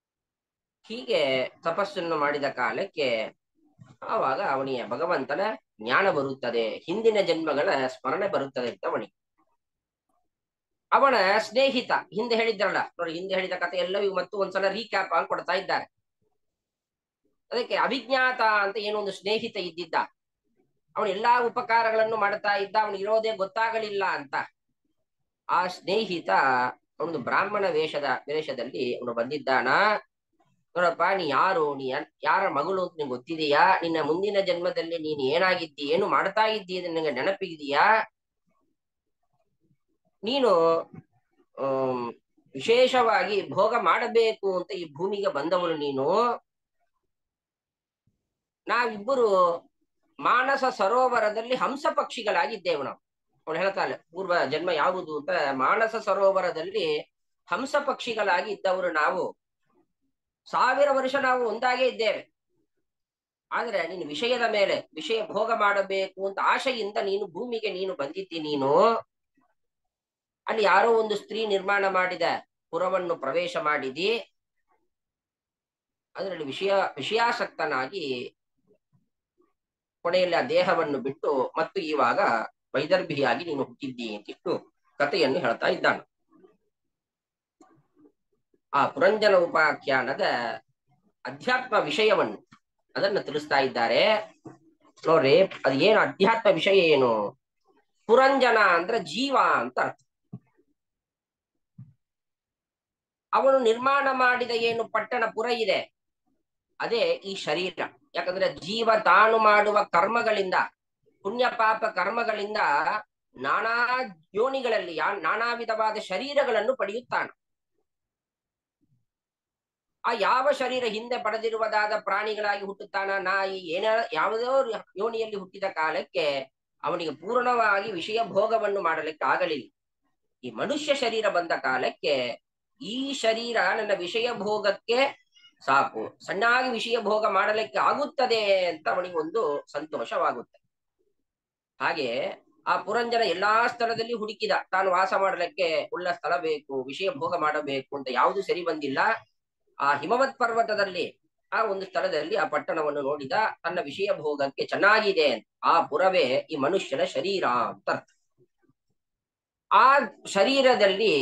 ಹೀಗೆ ತಪಸ್ಸನ್ನು ಮಾಡಿದ ಕಾಲಕ್ಕೆ ಆವಾಗ ಅವನಿಯ ಭಗವಂತನ ಜ್ಞಾನ ಬರುತ್ತದೆ ಹಿಂದಿನ ಜನ್ಮಗಳ ಸ್ಮರಣೆ ಬರುತ್ತದೆ ಅಂತ ಅವನಿಗೆ ಅವನ ಸ್ನೇಹಿತ ಹಿಂದೆ ಹೇಳಿದ್ರಲ್ಲ ನೋಡಿ ಹಿಂದೆ ಹೇಳಿದ ಕಥೆ ಎಲ್ಲವೂ ಮತ್ತು ಒಂದ್ಸಲ ರೀಕ್ಯಾಪ್ ಆಗಿ ಕೊಡ್ತಾ ಇದ್ದಾರೆ ಅದಕ್ಕೆ ಅಭಿಜ್ಞಾತ ಅಂತ ಏನೋ ಒಂದು ಸ್ನೇಹಿತ ಇದ್ದಿದ್ದ ಅವನು ಎಲ್ಲಾ ಉಪಕಾರಗಳನ್ನು ಮಾಡ್ತಾ ಇದ್ದ ಅವನು ಇರೋದೇ ಗೊತ್ತಾಗಲಿಲ್ಲ ಅಂತ ಆ ಸ್ನೇಹಿತ ಒಂದು ಬ್ರಾಹ್ಮಣ ವೇಷದ ವೇಷದಲ್ಲಿ ಅವನು ಬಂದಿದ್ದಾನ ನೋಡಪ್ಪ ನೀ ಯಾರು ನೀ ಯಾರ್- ಯಾರ ಮಗಳು ಅಂತ ನಿಂಗೆ ಗೊತ್ತಿದೆಯಾ ನಿನ್ನ ಮುಂದಿನ ಜನ್ಮದಲ್ಲಿ ನೀನು ಏನಾಗಿದ್ದಿ ಏನು ಮಾಡ್ತಾ ಇದ್ದಿ ಅಂತ ನಿನಗೆ ನೆನಪಿದೆಯಾ ನೀನು ಆಮ್, ವಿಶೇಷವಾಗಿ ಭೋಗ ಮಾಡಬೇಕು ಅಂತ ಈ ಭೂಮಿಗೆ ಬಂದವನು ನೀನು ನಾವಿಬ್ಬರು ಮಾನಸ ಸರೋವರದಲ್ಲಿ ಹಂಸ ಪಕ್ಷಿಗಳಾಗಿದ್ದೇವೆ ನಾವು ಅವಳು ಹೇಳ್ತಾಳೆ ಪೂರ್ವ ಜನ್ಮ ಯಾವುದು ಅಂತ ಮಾನಸ ಸರೋವರದಲ್ಲಿ ಹಂಸ ಪಕ್ಷಿಗಳಾಗಿ ಇದ್ದವರು ನಾವು ಸಾವಿರ ವರ್ಷ ನಾವು ಒಂದಾಗೇ ಇದ್ದೇವೆ ಆದ್ರೆ ನೀನು ವಿಷಯದ ಮೇಲೆ ವಿಷಯ ಭೋಗ ಮಾಡಬೇಕು ಅಂತ ಆಶೆಯಿಂದ ನೀನು ಭೂಮಿಗೆ ನೀನು ಬಂದಿದ್ದಿ ನೀನು ಅಲ್ಲಿ ಯಾರೋ ಒಂದು ಸ್ತ್ರೀ ನಿರ್ಮಾಣ ಮಾಡಿದ ಪುರವನ್ನು ಪ್ರವೇಶ ಮಾಡಿದಿ ಅದರಲ್ಲಿ ವಿಷಯ ವಿಷಯಾಸಕ್ತನಾಗಿ ಕೊನೆಯಲ್ಲಿ ಆ ದೇಹವನ್ನು ಬಿಟ್ಟು ಮತ್ತು ಇವಾಗ ವೈದರ್ಭಿಯಾಗಿ ನೀನು ಹುಟ್ಟಿದ್ದಿ ಅಂತಿಟ್ಟು ಕಥೆಯನ್ನು ಹೇಳ್ತಾ ಇದ್ದಾನೆ ಆ ಪುರಂಜನ ಉಪಾಖ್ಯಾನದ ಅಧ್ಯಾತ್ಮ ವಿಷಯವನ್ನು ಅದನ್ನ ತಿಳಿಸ್ತಾ ಇದ್ದಾರೆ ನೋಡ್ರಿ ಅದು ಏನು ಅಧ್ಯಾತ್ಮ ವಿಷಯ ಏನು ಪುರಂಜನ ಅಂದ್ರೆ ಜೀವ ಅಂತ ಅರ್ಥ ಅವನು ನಿರ್ಮಾಣ ಮಾಡಿದ ಏನು ಪಟ್ಟಣ ಪುರ ಇದೆ ಅದೇ ಈ ಶರೀರ ಯಾಕಂದ್ರೆ ಜೀವ ತಾನು ಮಾಡುವ ಕರ್ಮಗಳಿಂದ ಪುಣ್ಯ ಪಾಪ ಕರ್ಮಗಳಿಂದ ನಾನಾ ಯೋನಿಗಳಲ್ಲಿ ಯಾ ನಾನಾ ವಿಧವಾದ ಶರೀರಗಳನ್ನು ಪಡೆಯುತ್ತಾನೆ ಆ ಯಾವ ಶರೀರ ಹಿಂದೆ ಪಡೆದಿರುವುದಾದ ಪ್ರಾಣಿಗಳಾಗಿ ಹುಟ್ಟುತ್ತಾನ ನಾಯಿ ಏನ ಯಾವುದೋ ಯೋನಿಯಲ್ಲಿ ಹುಟ್ಟಿದ ಕಾಲಕ್ಕೆ ಅವನಿಗೆ ಪೂರ್ಣವಾಗಿ ವಿಷಯ ಭೋಗವನ್ನು ಮಾಡಲಿಕ್ಕೆ ಆಗಲಿಲ್ಲ ಈ ಮನುಷ್ಯ ಶರೀರ ಬಂದ ಕಾಲಕ್ಕೆ ಈ ಶರೀರ ನನ್ನ ವಿಷಯ ಭೋಗಕ್ಕೆ ಸಾಕು ಸಣ್ಣಾಗಿ ವಿಷಯ ಭೋಗ ಮಾಡಲಿಕ್ಕೆ ಆಗುತ್ತದೆ ಅಂತ ಅವನಿಗೆ ಒಂದು ಸಂತೋಷವಾಗುತ್ತೆ ಹಾಗೆ ಆ ಪುರಂಜನ ಎಲ್ಲಾ ಸ್ಥಳದಲ್ಲಿ ಹುಡುಕಿದ ತಾನು ವಾಸ ಮಾಡಲಿಕ್ಕೆ ಉಳ್ಳ ಸ್ಥಳ ಬೇಕು ವಿಷಯ ಭೋಗ ಮಾಡಬೇಕು ಅಂತ ಯಾವುದು ಸರಿ ಬಂದಿಲ್ಲ ಆ ಹಿಮವತ್ ಪರ್ವತದಲ್ಲಿ ಆ ಒಂದು ಸ್ಥಳದಲ್ಲಿ ಆ ಪಟ್ಟಣವನ್ನು ನೋಡಿದ ತನ್ನ ವಿಷಯ ಭೋಗಕ್ಕೆ ಚೆನ್ನಾಗಿದೆ ಅಂತ. ಆ ಪುರವೇ ಈ ಮನುಷ್ಯನ ಶರೀರ ಅಂತ ಅರ್ಥ ಆ ಶರೀರದಲ್ಲಿ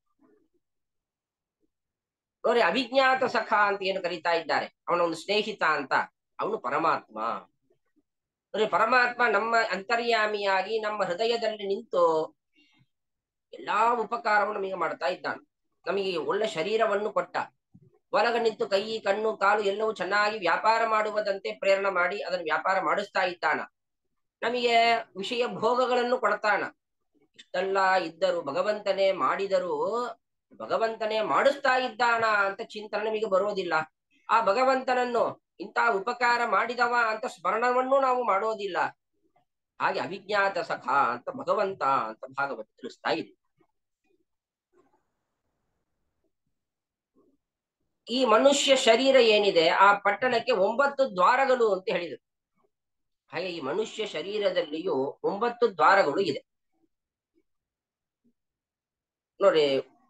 ನೋಡಿ ಅವಿಜ್ಞಾತ ಸಖ ಅಂತ ಏನು ಕರೀತಾ ಇದ್ದಾರೆ ಅವನ ಒಂದು ಸ್ನೇಹಿತ ಅಂತ ಅವನು ಪರಮಾತ್ಮ ನೋಡಿ ಪರಮಾತ್ಮ ನಮ್ಮ ಅಂತರ್ಯಾಮಿಯಾಗಿ ನಮ್ಮ ಹೃದಯದಲ್ಲಿ ನಿಂತು ಎಲ್ಲಾ ಉಪಕಾರವನ್ನು ನಮಗೆ ಮಾಡ್ತಾ ಇದ್ದಾನೆ ನಮಗೆ ಒಳ್ಳೆ ಶರೀರವನ್ನು ಕೊಟ್ಟ ಹೊರಗೆ ನಿಂತು ಕೈ ಕಣ್ಣು ಕಾಲು ಎಲ್ಲವೂ ಚೆನ್ನಾಗಿ ವ್ಯಾಪಾರ ಮಾಡುವುದಂತೆ ಪ್ರೇರಣೆ ಮಾಡಿ ಅದನ್ನು ವ್ಯಾಪಾರ ಮಾಡಿಸ್ತಾ ಇದ್ದಾನ ನಮಗೆ ವಿಷಯ ಭೋಗಗಳನ್ನು ಕೊಡ್ತಾನ ಇಷ್ಟೆಲ್ಲ ಇದ್ದರು ಭಗವಂತನೇ ಮಾಡಿದರೂ ಭಗವಂತನೇ ಮಾಡಿಸ್ತಾ ಇದ್ದಾನ ಅಂತ ಚಿಂತನೆ ನಮಗೆ ಬರೋದಿಲ್ಲ ಆ ಭಗವಂತನನ್ನು ಇಂಥ ಉಪಕಾರ ಮಾಡಿದವ ಅಂತ ಸ್ಮರಣವನ್ನು ನಾವು ಮಾಡೋದಿಲ್ಲ ಹಾಗೆ ಅವಿಜ್ಞಾತ ಸಖ ಅಂತ ಭಗವಂತ ಅಂತ ಭಾಗವತ ತಿಳಿಸ್ತಾ ಇದೆ ಈ ಮನುಷ್ಯ ಶರೀರ ಏನಿದೆ ಆ ಪಟ್ಟಣಕ್ಕೆ ಒಂಬತ್ತು ದ್ವಾರಗಳು ಅಂತ ಹೇಳಿದರು ಹಾಗೆ ಈ ಮನುಷ್ಯ ಶರೀರದಲ್ಲಿಯೂ ಒಂಬತ್ತು ದ್ವಾರಗಳು ಇದೆ ನೋಡಿ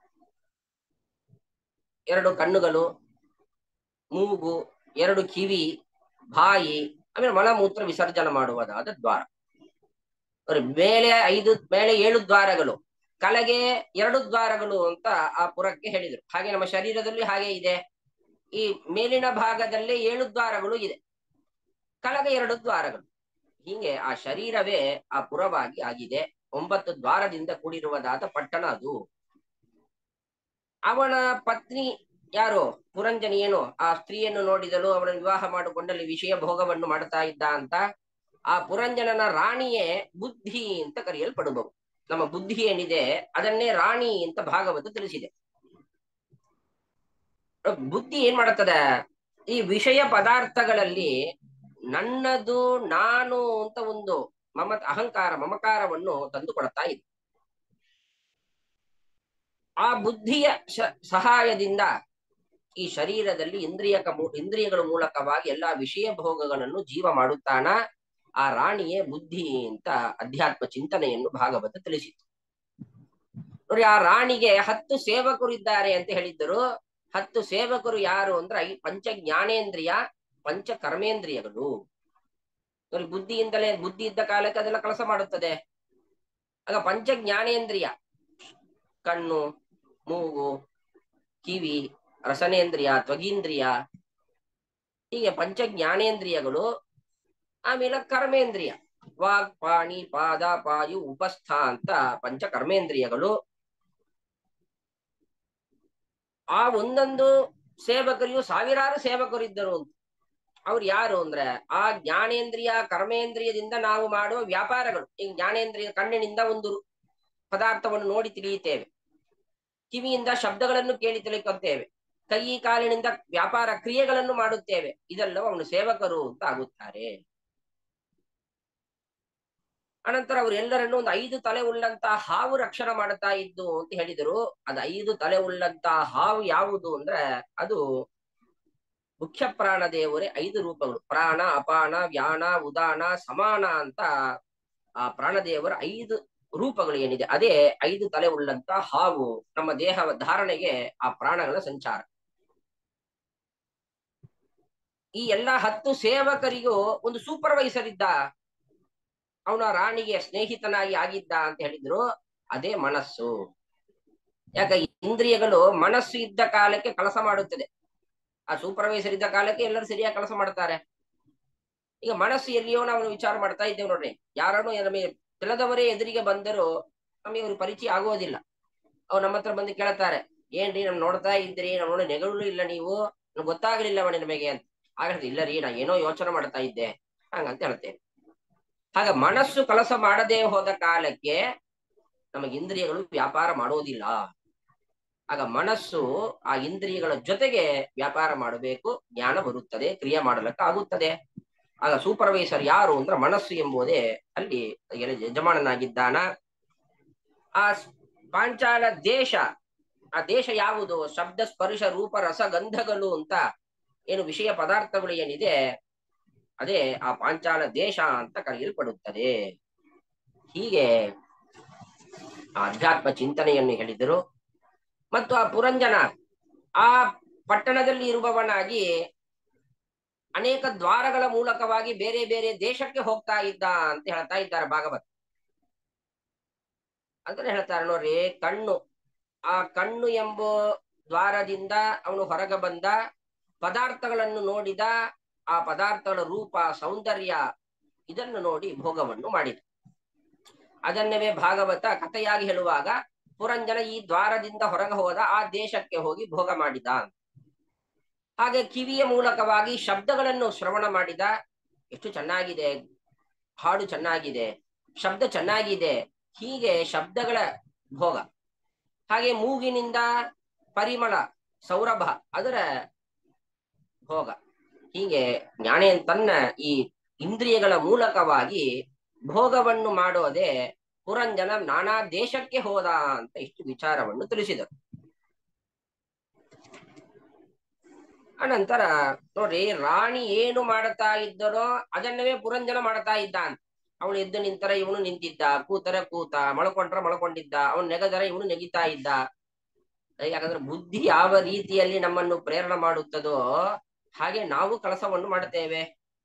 ಎರಡು ಕಣ್ಣುಗಳು ಮೂಗು ಎರಡು ಕಿವಿ ಬಾಯಿ ಆಮೇಲೆ ಮಲಮೂತ್ರ ವಿಸರ್ಜನೆ ಮಾಡುವುದಾದ ದ್ವಾರ ನೋಡಿ ಮೇಲೆ ಐದು ಮೇಲೆ ಏಳು ದ್ವಾರಗಳು ಕಲೆಗೆ ಎರಡು ದ್ವಾರಗಳು ಅಂತ ಆ ಪುರಕ್ಕೆ ಹೇಳಿದರು ಹಾಗೆ ನಮ್ಮ ಶರೀರದಲ್ಲಿ ಹಾಗೆ ಇದೆ ಈ ಮೇಲಿನ ಭಾಗದಲ್ಲಿ ಏಳು ದ್ವಾರಗಳು ಇದೆ ಕಲಗೆ ಎರಡು ದ್ವಾರಗಳು ಹೀಗೆ ಆ ಶರೀರವೇ ಆ ಪುರವಾಗಿ ಆಗಿದೆ ಒಂಬತ್ತು ದ್ವಾರದಿಂದ ಕೂಡಿರುವುದಾದ ಪಟ್ಟಣ ಅದು ಅವನ ಪತ್ನಿ ಯಾರು ಪುರಂಜನಿ ಏನು ಆ ಸ್ತ್ರೀಯನ್ನು ನೋಡಿದಳು ಅವಳನ್ನು ವಿವಾಹ ಮಾಡಿಕೊಂಡಲ್ಲಿ ವಿಷಯ ಭೋಗವನ್ನು ಮಾಡ್ತಾ ಇದ್ದ ಅಂತ ಆ ಪುರಂಜನನ ರಾಣಿಯೇ ಬುದ್ಧಿ ಅಂತ ಕರೆಯಲ್ಪಡುವವು ನಮ್ಮ ಬುದ್ಧಿ ಏನಿದೆ ಅದನ್ನೇ ರಾಣಿ ಅಂತ ಭಾಗವತ ತಿಳಿಸಿದೆ ಬುದ್ಧಿ ಏನ್ ಮಾಡುತ್ತದೆ ಈ ವಿಷಯ ಪದಾರ್ಥಗಳಲ್ಲಿ ನನ್ನದು ನಾನು ಅಂತ ಒಂದು ಮಮ ಅಹಂಕಾರ ಮಮಕಾರವನ್ನು ತಂದು ಕೊಡ್ತಾ ಇದೆ ಆ ಬುದ್ಧಿಯ ಶ- ಸಹಾಯದಿಂದ ಈ ಶರೀರದಲ್ಲಿ ಇಂದ್ರಿಯ ಇಂದ್ರಿಯಗಳ ಮೂಲಕವಾಗಿ ಎಲ್ಲಾ ವಿಷಯ ಭೋಗಗಳನ್ನು ಜೀವ ಮಾಡುತ್ತಾನ ಆ ರಾಣಿಯೇ ಬುದ್ಧಿ ಅಂತ ಅಧ್ಯಾತ್ಮ ಚಿಂತನೆಯನ್ನು ಭಾಗವತ ತಿಳಿಸಿತು ನೋಡಿ ಆ ರಾಣಿಗೆ ಹತ್ತು ಸೇವಕರು ಇದ್ದಾರೆ ಅಂತ ಹೇಳಿದ್ದರು ಹತ್ತು ಸೇವಕರು ಯಾರು ಅಂದ್ರೆ ಐ ಪಂಚ ಜ್ಞಾನೇಂದ್ರಿಯ ಪಂಚ ಕರ್ಮೇಂದ್ರಿಯಗಳು ನೋಡಿ ಬುದ್ಧಿಯಿಂದಲೇ ಬುದ್ಧಿ ಇದ್ದ ಕಾಲಕ್ಕೆ ಅದೆಲ್ಲ ಕೆಲಸ ಮಾಡುತ್ತದೆ ಆಗ ಪಂಚ ಜ್ಞಾನೇಂದ್ರಿಯ ಕಣ್ಣು ಮೂಗು ಕಿವಿ ರಸನೇಂದ್ರಿಯ ತ್ವಗೀಂದ್ರಿಯ ಹೀಗೆ ಪಂಚ ಜ್ಞಾನೇಂದ್ರಿಯಗಳು ಆಮೇಲೆ ಕರ್ಮೇಂದ್ರಿಯ ವಾಕ್ ಪಾಣಿ ಪಾದ ಪಾಯು ಉಪಸ್ಥ ಅಂತ ಪಂಚ ಕರ್ಮೇಂದ್ರಿಯಗಳು ಆ ಒಂದೊಂದು ಸೇವಕರಿಗೂ ಸಾವಿರಾರು ಸೇವಕರು ಇದ್ದರು ಅಂತ ಅವ್ರು ಯಾರು ಅಂದ್ರೆ ಆ ಜ್ಞಾನೇಂದ್ರಿಯ ಕರ್ಮೇಂದ್ರಿಯದಿಂದ ನಾವು ಮಾಡುವ ವ್ಯಾಪಾರಗಳು ಈಗ ಜ್ಞಾನೇಂದ್ರಿಯ ಕಣ್ಣಿನಿಂದ ಒಂದು ಪದಾರ್ಥವನ್ನು ನೋಡಿ ತಿಳಿಯುತ್ತೇವೆ ಕಿವಿಯಿಂದ ಶಬ್ದಗಳನ್ನು ಕೇಳಿ ತಿಳ್ಕೊತೇವೆ ಕೈ ಕಾಲಿನಿಂದ ವ್ಯಾಪಾರ ಕ್ರಿಯೆಗಳನ್ನು ಮಾಡುತ್ತೇವೆ ಇದೆಲ್ಲವೂ ಅವನು ಸೇವಕರು ಅಂತ ಆಗುತ್ತಾರೆ ಅನಂತರ ಅವರು ಎಲ್ಲರನ್ನು ಒಂದು ಐದು ತಲೆ ಉಳ್ಳಂತ ಹಾವು ರಕ್ಷಣೆ ಮಾಡುತ್ತಾ ಇದ್ದು ಅಂತ ಹೇಳಿದರು ಅದು ಐದು ತಲೆ ಉಳ್ಳಂತ ಹಾವು ಯಾವುದು ಅಂದ್ರೆ ಅದು ಮುಖ್ಯ ಪ್ರಾಣ ದೇವರೇ ಐದು ರೂಪಗಳು ಪ್ರಾಣ ಅಪಾನ ವ್ಯಾನ ಉದಾನ ಸಮಾನ ಅಂತ ಆ ಪ್ರಾಣದೇವರ ಐದು ರೂಪಗಳು ಏನಿದೆ ಅದೇ ಐದು ತಲೆ ಉಳ್ಳಂತ ಹಾವು ನಮ್ಮ ದೇಹ ಧಾರಣೆಗೆ ಆ ಪ್ರಾಣಗಳ ಸಂಚಾರ ಈ ಎಲ್ಲಾ ಹತ್ತು ಸೇವಕರಿಗೂ ಒಂದು ಸೂಪರ್ವೈಸರ್ ಇದ್ದ ಅವನ ರಾಣಿಗೆ ಸ್ನೇಹಿತನಾಗಿ ಆಗಿದ್ದ ಅಂತ ಹೇಳಿದ್ರು ಅದೇ ಮನಸ್ಸು ಯಾಕ ಇಂದ್ರಿಯಗಳು ಮನಸ್ಸು ಇದ್ದ ಕಾಲಕ್ಕೆ ಕೆಲಸ ಮಾಡುತ್ತದೆ ಆ ಸೂಪರ್ವೈಸರ್ ಇದ್ದ ಕಾಲಕ್ಕೆ ಎಲ್ಲರೂ ಸರಿಯಾಗಿ ಕೆಲಸ ಮಾಡ್ತಾರೆ ಈಗ ಮನಸ್ಸು ಎಲ್ಲಿಯೋ ನಾವು ವಿಚಾರ ಮಾಡ್ತಾ ಇದ್ದೇವೆ ನೋಡ್ರಿ ಯಾರನ್ನು ನಮಗೆ ತಿಳಿದವರೇ ಎದುರಿಗೆ ಬಂದರೂ ನಮಗೆ ಅವ್ರ ಪರಿಚಯ ಆಗೋದಿಲ್ಲ ಅವ್ರು ನಮ್ಮ ಹತ್ರ ಬಂದು ಕೇಳ್ತಾರೆ ಏನ್ರಿ ನಮ್ ನೋಡ್ತಾ ಇದ್ರಿ ನಮ್ ನೋಡಿ ನೆಗಳು ಇಲ್ಲ ನೀವು ನಮ್ಗೆ ಗೊತ್ತಾಗ್ಲಿಲ್ಲವ ನಿಮಗೆ ಅಂತ ಆಗ ಹೇಳ್ತೀನಿ, ಇಲ್ಲ ರೀ ನಾ ಏನೋ ಯೋಚನೆ ಮಾಡ್ತಾ ಇದ್ದೆ ಹಂಗಂತ ಹೇಳ್ತೇವೆ ಹಾಗ ಮನಸ್ಸು ಕೆಲಸ ಮಾಡದೇ ಹೋದ ಕಾಲಕ್ಕೆ ನಮಗೆ ಇಂದ್ರಿಯಗಳು ವ್ಯಾಪಾರ ಮಾಡೋದಿಲ್ಲ ಆಗ ಮನಸ್ಸು ಆ ಇಂದ್ರಿಯಗಳ ಜೊತೆಗೆ ವ್ಯಾಪಾರ ಮಾಡಬೇಕು ಜ್ಞಾನ ಬರುತ್ತದೆ ಕ್ರಿಯೆ ಮಾಡಲಿಕ್ಕೆ ಆಗುತ್ತದೆ ಆಗ ಸೂಪರ್ವೈಸರ್ ಯಾರು ಅಂದ್ರೆ ಮನಸ್ಸು ಎಂಬುದೇ ಅಲ್ಲಿ ಯಜಮಾನನಾಗಿದ್ದಾನ ಆ ಸ್- ಪಾಂಚಾಲ ದೇಶ ಆ ದೇಶ ಯಾವುದು ಶಬ್ದ ಸ್ಪರ್ಶ ರೂಪ ರಸ ಗಂಧಗಳು ಅಂತ ಏನು ವಿಷಯ ಪದಾರ್ಥಗಳು ಏನಿದೆ ಅದೇ ಆ ಪಾಂಚಾಲ ದೇಶ ಅಂತ ಕರೆಯಲ್ಪಡುತ್ತದೆ ಹೀಗೆ ಆ ಅಧ್ಯಾತ್ಮ ಚಿಂತನೆಯನ್ನು ಹೇಳಿದರು ಮತ್ತು ಆ ಪುರಂಜನ ಆ ಪಟ್ಟಣದಲ್ಲಿ ಇರುವವನಾಗಿ ಅನೇಕ ದ್ವಾರಗಳ ಮೂಲಕವಾಗಿ ಬೇರೆ ಬೇರೆ ದೇಶಕ್ಕೆ ಹೋಗ್ತಾ ಇದ್ದ ಅಂತ ಹೇಳ್ತಾ ಇದ್ದಾರೆ ಭಾಗವತ್ ಅಂತ ಹೇಳ್ತಾರೆ ನೋಡ್ರಿ ಕಣ್ಣು ಆ ಕಣ್ಣು ಎಂಬ ದ್ವಾರದಿಂದ ಅವನು ಹೊರಗೆ ಬಂದ ಪದಾರ್ಥಗಳನ್ನು ನೋಡಿದ ಆ ಪದಾರ್ಥಗಳ ರೂಪ ಸೌಂದರ್ಯ ಇದನ್ನು ನೋಡಿ ಭೋಗವನ್ನು ಮಾಡಿದ ಅದನ್ನವೇ ಭಾಗವತ ಕಥೆಯಾಗಿ ಹೇಳುವಾಗ ಪುರಂಜನ ಈ ದ್ವಾರದಿಂದ ಹೊರಗೆ ಹೋದ ಆ ದೇಶಕ್ಕೆ ಹೋಗಿ ಭೋಗ ಮಾಡಿದ ಹಾಗೆ ಕಿವಿಯ ಮೂಲಕವಾಗಿ ಶಬ್ದಗಳನ್ನು ಶ್ರವಣ ಮಾಡಿದ ಎಷ್ಟು ಚೆನ್ನಾಗಿದೆ ಹಾಡು ಚೆನ್ನಾಗಿದೆ ಶಬ್ದ ಚೆನ್ನಾಗಿದೆ ಹೀಗೆ ಶಬ್ದಗಳ ಭೋಗ ಹಾಗೆ ಮೂಗಿನಿಂದ ಪರಿಮಳ ಸೌರಭ ಅದರ ಭೋಗ ಹೀಗೆ ಜ್ಞಾನೇ ತನ್ನ ಈ ಇಂದ್ರಿಯಗಳ ಮೂಲಕವಾಗಿ ಭೋಗವನ್ನು ಮಾಡೋದೇ ಪುರಂಜನ ನಾನಾ ದೇಶಕ್ಕೆ ಹೋದ ಅಂತ ಇಷ್ಟು ವಿಚಾರವನ್ನು ತಿಳಿಸಿದರು ಅನಂತರ ನೋಡ್ರಿ ರಾಣಿ ಏನು ಮಾಡ್ತಾ ಇದ್ದನೋ ಅದನ್ನವೇ ಪುರಂಜನ ಮಾಡ್ತಾ ಇದ್ದ ಅಂತ ಅವಳು ಎದ್ದು ನಿಂತರ ಇವನು ನಿಂತಿದ್ದ ಕೂತರ ಕೂತ ಮಳ್ಕೊಂಡ್ರ ಮಳ್ಕೊಂಡಿದ್ದ ಅವನು ನೆಗದರ ಇವನು ನೆಗಿತಾ ಇದ್ದ ಯಾಕಂದ್ರೆ ಬುದ್ಧಿ ಯಾವ ರೀತಿಯಲ್ಲಿ ನಮ್ಮನ್ನು ಪ್ರೇರಣೆ ಮಾಡುತ್ತದೋ ಹಾಗೆ ನಾವು ಕೆಲಸವನ್ನು ಮಾಡುತ್ತೇವೆ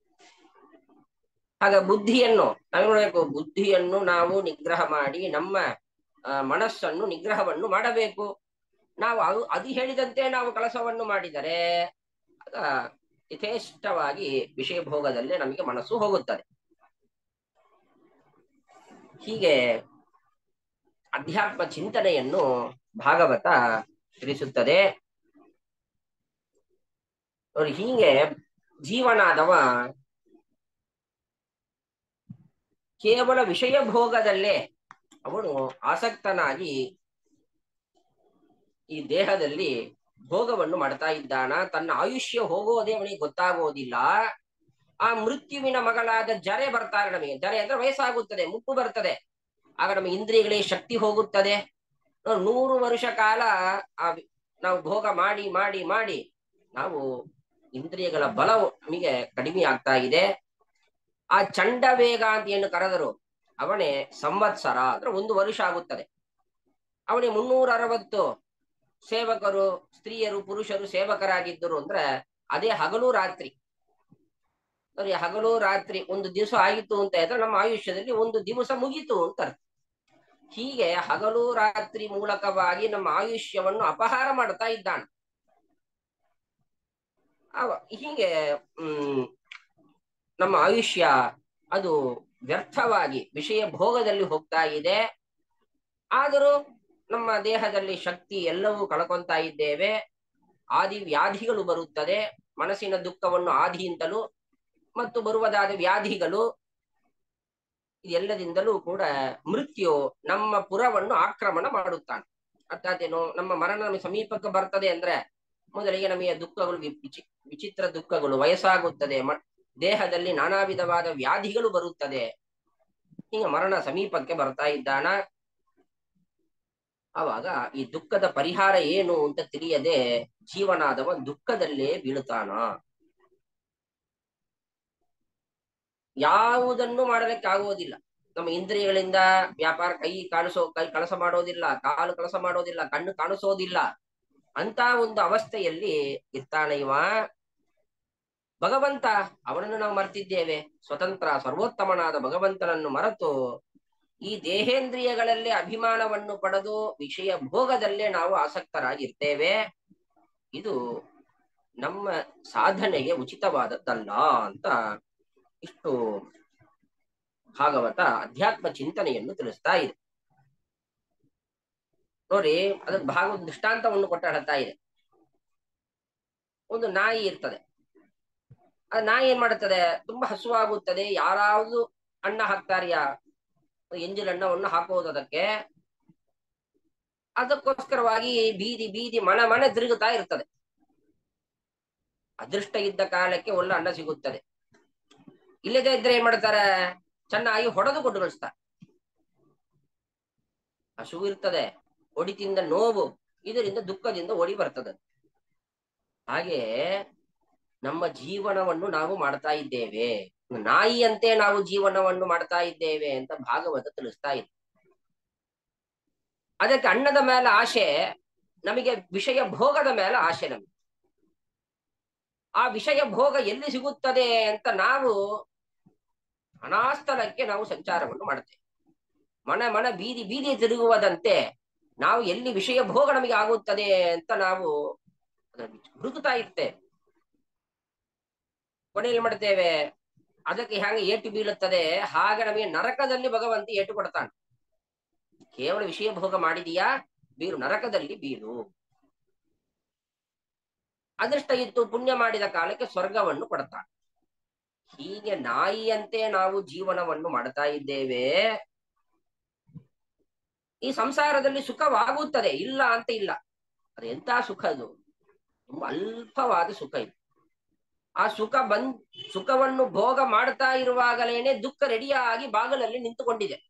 ಆಗ ಬುದ್ಧಿಯನ್ನು ನಾವು ನೋಡಬೇಕು ಬುದ್ಧಿಯನ್ನು ನಾವು ನಿಗ್ರಹ ಮಾಡಿ ನಮ್ಮ ಆ, ಮನಸ್ಸನ್ನು ನಿಗ್ರಹವನ್ನು ಮಾಡಬೇಕು ನಾವು ಅದು ಅದು ಹೇಳಿದಂತೆ ನಾವು ಕೆಲಸವನ್ನು ಮಾಡಿದರೆ ಆಗ ಯಥೇಷ್ಟವಾಗಿ ವಿಷಯ ಭೋಗದಲ್ಲೇ ನಮಗೆ ಮನಸ್ಸು ಹೋಗುತ್ತದೆ ಹೀಗೆ ಅಧ್ಯಾತ್ಮ ಚಿಂತನೆಯನ್ನು ಭಾಗವತ ತಿಳಿಸುತ್ತದೆ ನೋಡಿ ಹೀಗೆ ಜೀವನಾದವ ಕೇವಲ ವಿಷಯ ಭೋಗದಲ್ಲೇ ಅವನು ಆಸಕ್ತನಾಗಿ ಈ ದೇಹದಲ್ಲಿ ಭೋಗವನ್ನು ಮಾಡ್ತಾ ಇದ್ದಾನ ತನ್ನ ಆಯುಷ್ಯ ಹೋಗೋದೇ ಅವನಿಗೆ ಗೊತ್ತಾಗೋದಿಲ್ಲ ಆ ಮೃತ್ಯುವಿನ ಮಗಳಾದ ಜರೆ ಬರ್ತಾರೆ ನಮಗೆ ಜರೆ ಅಂದ್ರೆ ವಯಸ್ಸಾಗುತ್ತದೆ ಮುಪ್ಪು ಬರ್ತದೆ ಆಗ ನಮ್ಮ ಇಂದ್ರಿಯಗಳಿಗೆ ಶಕ್ತಿ ಹೋಗುತ್ತದೆ ನಾವು ನೂರು ವರ್ಷ ಕಾಲ ಆ ವಿ- ನಾವು ಭೋಗ ಮಾಡಿ ಮಾಡಿ ಮಾಡಿ ನಾವು ಇಂದ್ರಿಯಗಳ ಬಲ ನಮಗೆ ಕಡಿಮೆ ಆಗ್ತಾ ಇದೆ ಆ ಚಂಡ ವೇಗ ಅಂತ ಏನು ಕರೆದರು ಅವನೇ ಸಂವತ್ಸರ ಅಂದ್ರೆ ಒಂದು ವರ್ಷ ಆಗುತ್ತದೆ ಅವನಿಗೆ ಮುನ್ನೂರ ಅರವತ್ತು ಸೇವಕರು ಸ್ತ್ರೀಯರು ಪುರುಷರು ಸೇವಕರಾಗಿದ್ದರು ಅಂದ್ರೆ ಅದೇ ಹಗಲು ರಾತ್ರಿ ನೋಡಿ ಹಗಲು ರಾತ್ರಿ ಒಂದು ದಿವಸ ಆಯಿತು ಅಂತ ಹೇಳಿದ್ರೆ ನಮ್ಮ ಆಯುಷ್ಯದಲ್ಲಿ ಒಂದು ದಿವಸ ಮುಗೀತು ಅಂತ ಅರ್ಥ ಹೀಗೆ ಹಗಲು ರಾತ್ರಿ ಮೂಲಕವಾಗಿ ನಮ್ಮ ಆಯುಷ್ಯವನ್ನು ಅಪಹಾರ ಮಾಡ್ತಾ ಇದ್ದಾನೆ ಅವ ಹೀಗೆ ಹ್ಮ್ ನಮ್ಮ ಆಯುಷ್ಯ ಅದು ವ್ಯರ್ಥವಾಗಿ ವಿಷಯ ಭೋಗದಲ್ಲಿ ಹೋಗ್ತಾ ಇದೆ ಆದರೂ ನಮ್ಮ ದೇಹದಲ್ಲಿ ಶಕ್ತಿ ಎಲ್ಲವೂ ಕಳ್ಕೊಂತಾ ಇದ್ದೇವೆ ಆದಿ ವ್ಯಾಧಿಗಳು ಬರುತ್ತದೆ ಮನಸ್ಸಿನ ದುಃಖವನ್ನು ಆದಿ ಅಂತಲೂ ಮತ್ತು ಬರುವುದಾದ ವ್ಯಾಧಿಗಳು ಇದೆಲ್ಲದಿಂದಲೂ ಕೂಡ ಮೃತ್ಯು ನಮ್ಮ ಪುರವನ್ನು ಆಕ್ರಮಣ ಮಾಡುತ್ತಾನೆ ಅರ್ಥಾತ್ ಏನು ನಮ್ಮ ಮರಣ ನಮಗೆ ಸಮೀಪಕ್ಕೆ ಬರ್ತದೆ ಅಂದ್ರೆ ಮೊದಲಿಗೆ ನಮಗೆ ದುಃಖಗಳು ವಿ- ವಿಚಿ ವಿಚಿತ್ರ ದುಃಖಗಳು ವಯಸ್ಸಾಗುತ್ತದೆ ಮ ದೇಹದಲ್ಲಿ ನಾನಾ ವಿಧವಾದ ವ್ಯಾಧಿಗಳು ಬರುತ್ತದೆ ಹಿಂಗ ಮರಣ ಸಮೀಪಕ್ಕೆ ಬರ್ತಾ ಇದ್ದಾನ ಆವಾಗ ಈ ದುಃಖದ ಪರಿಹಾರ ಏನು ಅಂತ ತಿಳಿಯದೆ ಜೀವನಾದವ ದುಃಖದಲ್ಲೇ ಬೀಳುತ್ತಾನ ಯಾವುದನ್ನು ಮಾಡಲಿಕ್ಕೆ ಆಗುವುದಿಲ್ಲ ನಮ್ಮ ಇಂದ್ರಿಯಗಳಿಂದ ವ್ಯಾಪಾರ ಕೈ ಕಾಣಿಸೋ ಕೈ ಕೆಲಸ ಮಾಡೋದಿಲ್ಲ ಕಾಲು ಕೆಲಸ ಮಾಡೋದಿಲ್ಲ ಕಣ್ಣು ಕಾಣಿಸೋದಿಲ್ಲ ಅಂತ ಒಂದು ಅವಸ್ಥೆಯಲ್ಲಿ ಇರ್ತಾನೆ ಇವ ಭಗವಂತ ಅವನನ್ನು ನಾವು ಮರ್ತಿದ್ದೇವೆ ಸ್ವತಂತ್ರ ಸರ್ವೋತ್ತಮನಾದ ಭಗವಂತನನ್ನು ಮರೆತು ಈ ದೇಹೇಂದ್ರಿಯಗಳಲ್ಲಿ ಅಭಿಮಾನವನ್ನು ಪಡೆದು ವಿಷಯ ಭೋಗದಲ್ಲೇ ನಾವು ಆಸಕ್ತರಾಗಿರ್ತೇವೆ ಇದು ನಮ್ಮ ಸಾಧನೆಗೆ ಉಚಿತವಾದದ್ದಲ್ಲ ಅಂತ ಇಷ್ಟು ಭಾಗವತ ಅಧ್ಯಾತ್ಮ ಚಿಂತನೆಯನ್ನು ತಿಳಿಸ್ತಾ ಇದೆ ನೋಡಿ ಅದಕ್ಕೆ ಭಾಗವತ ದೃಷ್ಟಾಂತವನ್ನು ಕೊಟ್ಟ ಹೇಳ್ತಾ ಇದೆ ಒಂದು ನಾಯಿ ಇರ್ತದೆ ಆ ನಾಯಿ ಏನ್ ಮಾಡುತ್ತದೆ ತುಂಬಾ ಹಸುವಾಗುತ್ತದೆ ಯಾರಾவது ಅನ್ನ ಹಾಕ್ತಾರಿಯಾ ಎಂಜಿಲ್ ಅನ್ನವನ್ನು ಹಾಕುವುದು ಅದಕ್ಕೆ ಅದಕ್ಕೋಸ್ಕರವಾಗಿ ಬೀದಿ ಬೀದಿ ಮನೆ ಮನೆ ತಿರುಗುತ್ತಾ ಇರ್ತದೆ ಅದೃಷ್ಟ ಇದ್ದ ಕಾಲಕ್ಕೆ ಒಳ್ಳೆ ಅನ್ನ ಸಿಗುತ್ತದೆ ಇಲ್ಲದೆ ಇದ್ರೆ ಏನ್ ಮಾಡ್ತಾರೆ ಚೆನ್ನಾಗಿ ಹೊಡೆದು ಕೊಟ್ಟು ಕಳಿಸ್ತಾರೆ ಹಸು ಇರ್ತದೆ ಒಡಿತಿಂದ ನೋವು ಇದರಿಂದ ದುಃಖದಿಂದ ಓಡಿ ಬರ್ತದೆ ಹಾಗೆ ನಮ್ಮ ಜೀವನವನ್ನು ನಾವು ಮಾಡ್ತಾ ಇದ್ದೇವೆ ನಾಯಿಯಂತೆ ನಾವು ಜೀವನವನ್ನು ಮಾಡ್ತಾ ಇದ್ದೇವೆ ಅಂತ ಭಾಗವತ ತಿಳಿಸ್ತಾ ಇದೆ ಅದಕ್ಕೆ ಅನ್ನದ ಮೇಲೆ ಆಶೆ ನಮಗೆ ವಿಷಯ ಭೋಗದ ಮೇಲೆ ಆಶೆ ನಮಗೆ ಆ ವಿಷಯ ಭೋಗ ಎಲ್ಲಿ ಸಿಗುತ್ತದೆ ಅಂತ ನಾವು ಅನಾಸ್ಥಳಕ್ಕೆ ನಾವು ಸಂಚಾರವನ್ನು ಮಾಡುತ್ತೇವೆ ಮನೆ ಮನೆ ಬೀದಿ ಬೀದಿ ತಿರುಗುವುದಂತೆ ನಾವು ಎಲ್ಲಿ ವಿಷಯ ಭೋಗ ನಮಗೆ ಆಗುತ್ತದೆ ಅಂತ ನಾವು ಹುಡುಕುತ್ತಾ ಇರ್ತೇವೆ ಕೊನೆಯಲ್ಲಿ ಮಾಡ್ತೇವೆ ಅದಕ್ಕೆ ಹೇಗೆ ಏಟು ಬೀಳುತ್ತದೆ ಹಾಗೆ ನಮಗೆ ನರಕದಲ್ಲಿ ಭಗವಂತ ಏಟು ಕೊಡ್ತಾನೆ ಕೇವಲ ವಿಷಯ ಭೋಗ ಮಾಡಿದೀಯಾ ಬೀರು ನರಕದಲ್ಲಿ ಬೀರು ಅದೃಷ್ಟ ಇತ್ತು ಪುಣ್ಯ ಮಾಡಿದ ಕಾಲಕ್ಕೆ ಸ್ವರ್ಗವನ್ನು ಕೊಡ್ತಾನೆ ಹೀಗೆ ನಾಯಿಯಂತೆ ನಾವು ಜೀವನವನ್ನು ಮಾಡ್ತಾ ಇದ್ದೇವೆ ಈ ಸಂಸಾರದಲ್ಲಿ ಸುಖವಾಗುತ್ತದೆ ಇಲ್ಲ ಅಂತ ಇಲ್ಲ ಅದು ಎಂತ ಸುಖ ಅದು ತುಂಬಾ ಅಲ್ಪವಾದ ಸುಖ ಇದು ಆ ಸುಖ ಬಂದ್ ಸುಖವನ್ನು ಭೋಗ ಮಾಡ್ತಾ ಇರುವಾಗಲೇನೆ ದುಃಖ ರೆಡಿಯಾಗಿ ಬಾಗಲಲ್ಲಿ ನಿಂತುಕೊಂಡಿದೆ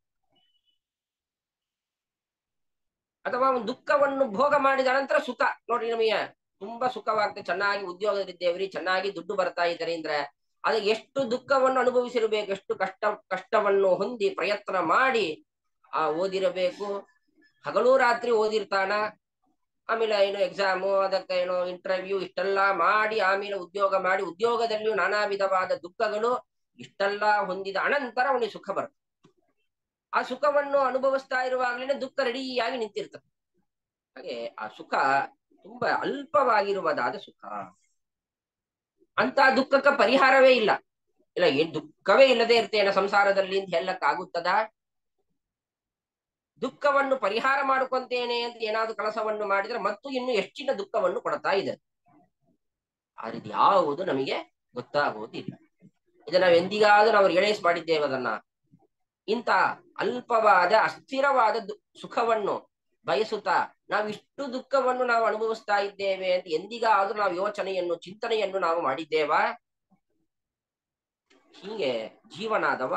ಅಥವಾ ಒಂದು ದುಃಖವನ್ನು ಭೋಗ ಮಾಡಿದ ನಂತರ ಸುಖ ನೋಡಿ ನಮಗೆ ತುಂಬಾ ಸುಖವಾಗ್ತದೆ ಚೆನ್ನಾಗಿ ಉದ್ಯೋಗದಲ್ಲಿದ್ದೇವ್ರಿ ಚೆನ್ನಾಗಿ ದುಡ್ಡು ಬರ್ತಾ ಇದ್ದಾರೆ ಅಂದ್ರೆ ಅದಕ್ಕೆ ಎಷ್ಟು ದುಃಖವನ್ನು ಅನುಭವಿಸಿರ್ಬೇಕು ಎಷ್ಟು ಕಷ್ಟ ಕಷ್ಟವನ್ನು ಹೊಂದಿ ಪ್ರಯತ್ನ ಮಾಡಿ ಆ ಓದಿರಬೇಕು ಹಗಲು ರಾತ್ರಿ ಓದಿರ್ತಾನ ಆಮೇಲೆ ಏನು ಎಕ್ಸಾಮು ಅದಕ್ಕೆ ಏನೋ ಇಂಟರ್ವ್ಯೂ ಇಷ್ಟೆಲ್ಲ ಮಾಡಿ ಆಮೇಲೆ ಉದ್ಯೋಗ ಮಾಡಿ ಉದ್ಯೋಗದಲ್ಲಿಯೂ ನಾನಾ ವಿಧವಾದ ದುಃಖಗಳು ಇಷ್ಟೆಲ್ಲ ಹೊಂದಿದ ಅನಂತರ ಅವನಿಗೆ ಸುಖ ಬರುತ್ತೆ ಆ ಸುಖವನ್ನು ಅನುಭವಿಸ್ತಾ ಇರುವಾಗಲೇ ದುಃಖ ರೆಡಿಯಾಗಿ ನಿಂತಿರ್ತದೆ ಹಾಗೆ ಆ ಸುಖ ತುಂಬಾ ಅಲ್ಪವಾಗಿರುವುದಾದ ಸುಖ ಅಂತ ದುಃಖಕ್ಕೆ ಪರಿಹಾರವೇ ಇಲ್ಲ ಇಲ್ಲ ಏನ್ ದುಃಖವೇ ಇಲ್ಲದೆ ಇರ್ತೇನೆ ಸಂಸಾರದಲ್ಲಿ ಅಂತ ಹೇಳಕ್ಕಾಗುತ್ತದ ದುಃಖವನ್ನು ಪರಿಹಾರ ಮಾಡ್ಕೊಂತೇನೆ ಅಂತ ಏನಾದ್ರು ಕೆಲಸವನ್ನು ಮಾಡಿದ್ರೆ ಮತ್ತು ಇನ್ನು ಹೆಚ್ಚಿನ ದುಃಖವನ್ನು ಕೊಡ್ತಾ ಇದೆ ಆದ್ರೆ ಇದು ಯಾವುದು ನಮಗೆ ಗೊತ್ತಾಗುವುದಿಲ್ಲ ಇದನ್ನ ನಾವು ಎಂದಿಗಾದ್ರೂ ನಾವು ರಿಯಲೈಸ್ ಮಾಡಿದ್ದೇವೆ ಅದನ್ನ ಇಂಥ ಅಲ್ಪವಾದ ಅಸ್ಥಿರವಾದ ದು- ಸುಖವನ್ನು ಬಯಸುತ್ತಾ ನಾವು ಇಷ್ಟು ದುಃಖವನ್ನು ನಾವು ಅನುಭವಿಸ್ತಾ ಇದ್ದೇವೆ ಅಂತ ಎಂದಿಗಾದ್ರೂ ನಾವು ಯೋಚನೆಯನ್ನು ಚಿಂತನೆಯನ್ನು ನಾವು ಮಾಡಿದ್ದೇವಾ ಹೀಗೆ ಜೀವನಾದವ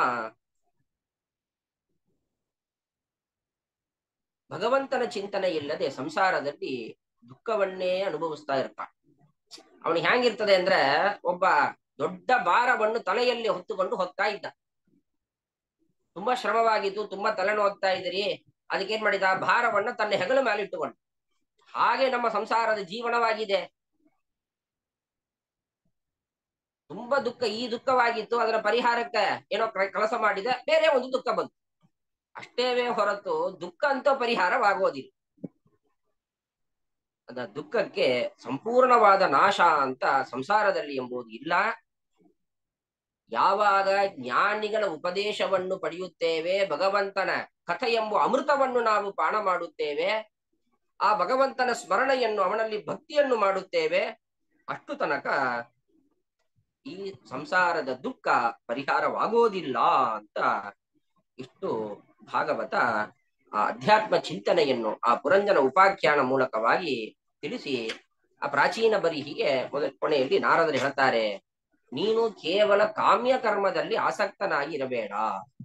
ಭಗವಂತನ ಚಿಂತನೆ ಇಲ್ಲದೆ ಸಂಸಾರದಲ್ಲಿ ದುಃಖವನ್ನೇ ಅನುಭವಿಸ್ತಾ ಇರ್ತಾನೆ ಅವನಿಗೆ ಹೆಂಗಿರ್ತದೆ ಅಂದ್ರೆ ಒಬ್ಬ ದೊಡ್ಡ ಭಾರವನ್ನು ತಲೆಯಲ್ಲಿ ಹೊತ್ತುಕೊಂಡು ಹೋಗ್ತಾ ಇದ್ದ ತುಂಬಾ ಶ್ರಮವಾಗಿದ್ದು ತುಂಬಾ ತಲೆನೋಗ್ತಾ ಇದ್ರಿ ಅದಕ್ಕೇನ್ ಮಾಡಿದ ಭಾರವನ್ನ ತನ್ನ ಹೆಗಲ ಮೇಲೆ ಇಟ್ಟುಕೊಂಡು ಹಾಗೆ ನಮ್ಮ ಸಂಸಾರದ ಜೀವನವಾಗಿದೆ ತುಂಬಾ ದುಃಖ ಈ ದುಃಖವಾಗಿತ್ತು ಅದರ ಪರಿಹಾರಕ್ಕೆ ಏನೋ ಕ- ಕೆಲಸ ಮಾಡಿದೆ ಬೇರೆ ಒಂದು ದುಃಖ ಬಂತು ಅಷ್ಟೇವೇ ಹೊರತು ದುಃಖ ಅಂತ ಪರಿಹಾರವಾಗೋದಿಲ್ಲ ಅದ ದುಃಖಕ್ಕೆ ಸಂಪೂರ್ಣವಾದ ನಾಶ ಅಂತ ಸಂಸಾರದಲ್ಲಿ ಎಂಬುದು ಇಲ್ಲ ಯಾವಾಗ ಜ್ಞಾನಿಗಳ ಉಪದೇಶವನ್ನು ಪಡೆಯುತ್ತೇವೆ ಭಗವಂತನ ಕಥೆ ಎಂಬ ಅಮೃತವನ್ನು ನಾವು ಪಾನ ಮಾಡುತ್ತೇವೆ ಆ ಭಗವಂತನ ಸ್ಮರಣೆಯನ್ನು ಅವನಲ್ಲಿ ಭಕ್ತಿಯನ್ನು ಮಾಡುತ್ತೇವೆ ಅಷ್ಟು ತನಕ ಈ ಸಂಸಾರದ ದುಃಖ ಪರಿಹಾರವಾಗೋದಿಲ್ಲ ಅಂತ ಇಷ್ಟು ಭಾಗವತ ಆ ಅಧ್ಯಾತ್ಮ ಚಿಂತನೆಯನ್ನು ಆ ಪುರಂಜನ ಉಪಾಖ್ಯಾನ ಮೂಲಕವಾಗಿ ತಿಳಿಸಿ ಆ ಪ್ರಾಚೀನ ಬರಿಹಿಗೆ ಮೊದಲ ಕೊನೆಯಲ್ಲಿ ನಾರದರು ಹೇಳ್ತಾರೆ ನೀನು ಕೇವಲ ಕಾಮ್ಯ ಕರ್ಮದಲ್ಲಿ ಆಸಕ್ತನಾಗಿ ಇರಬೇಡ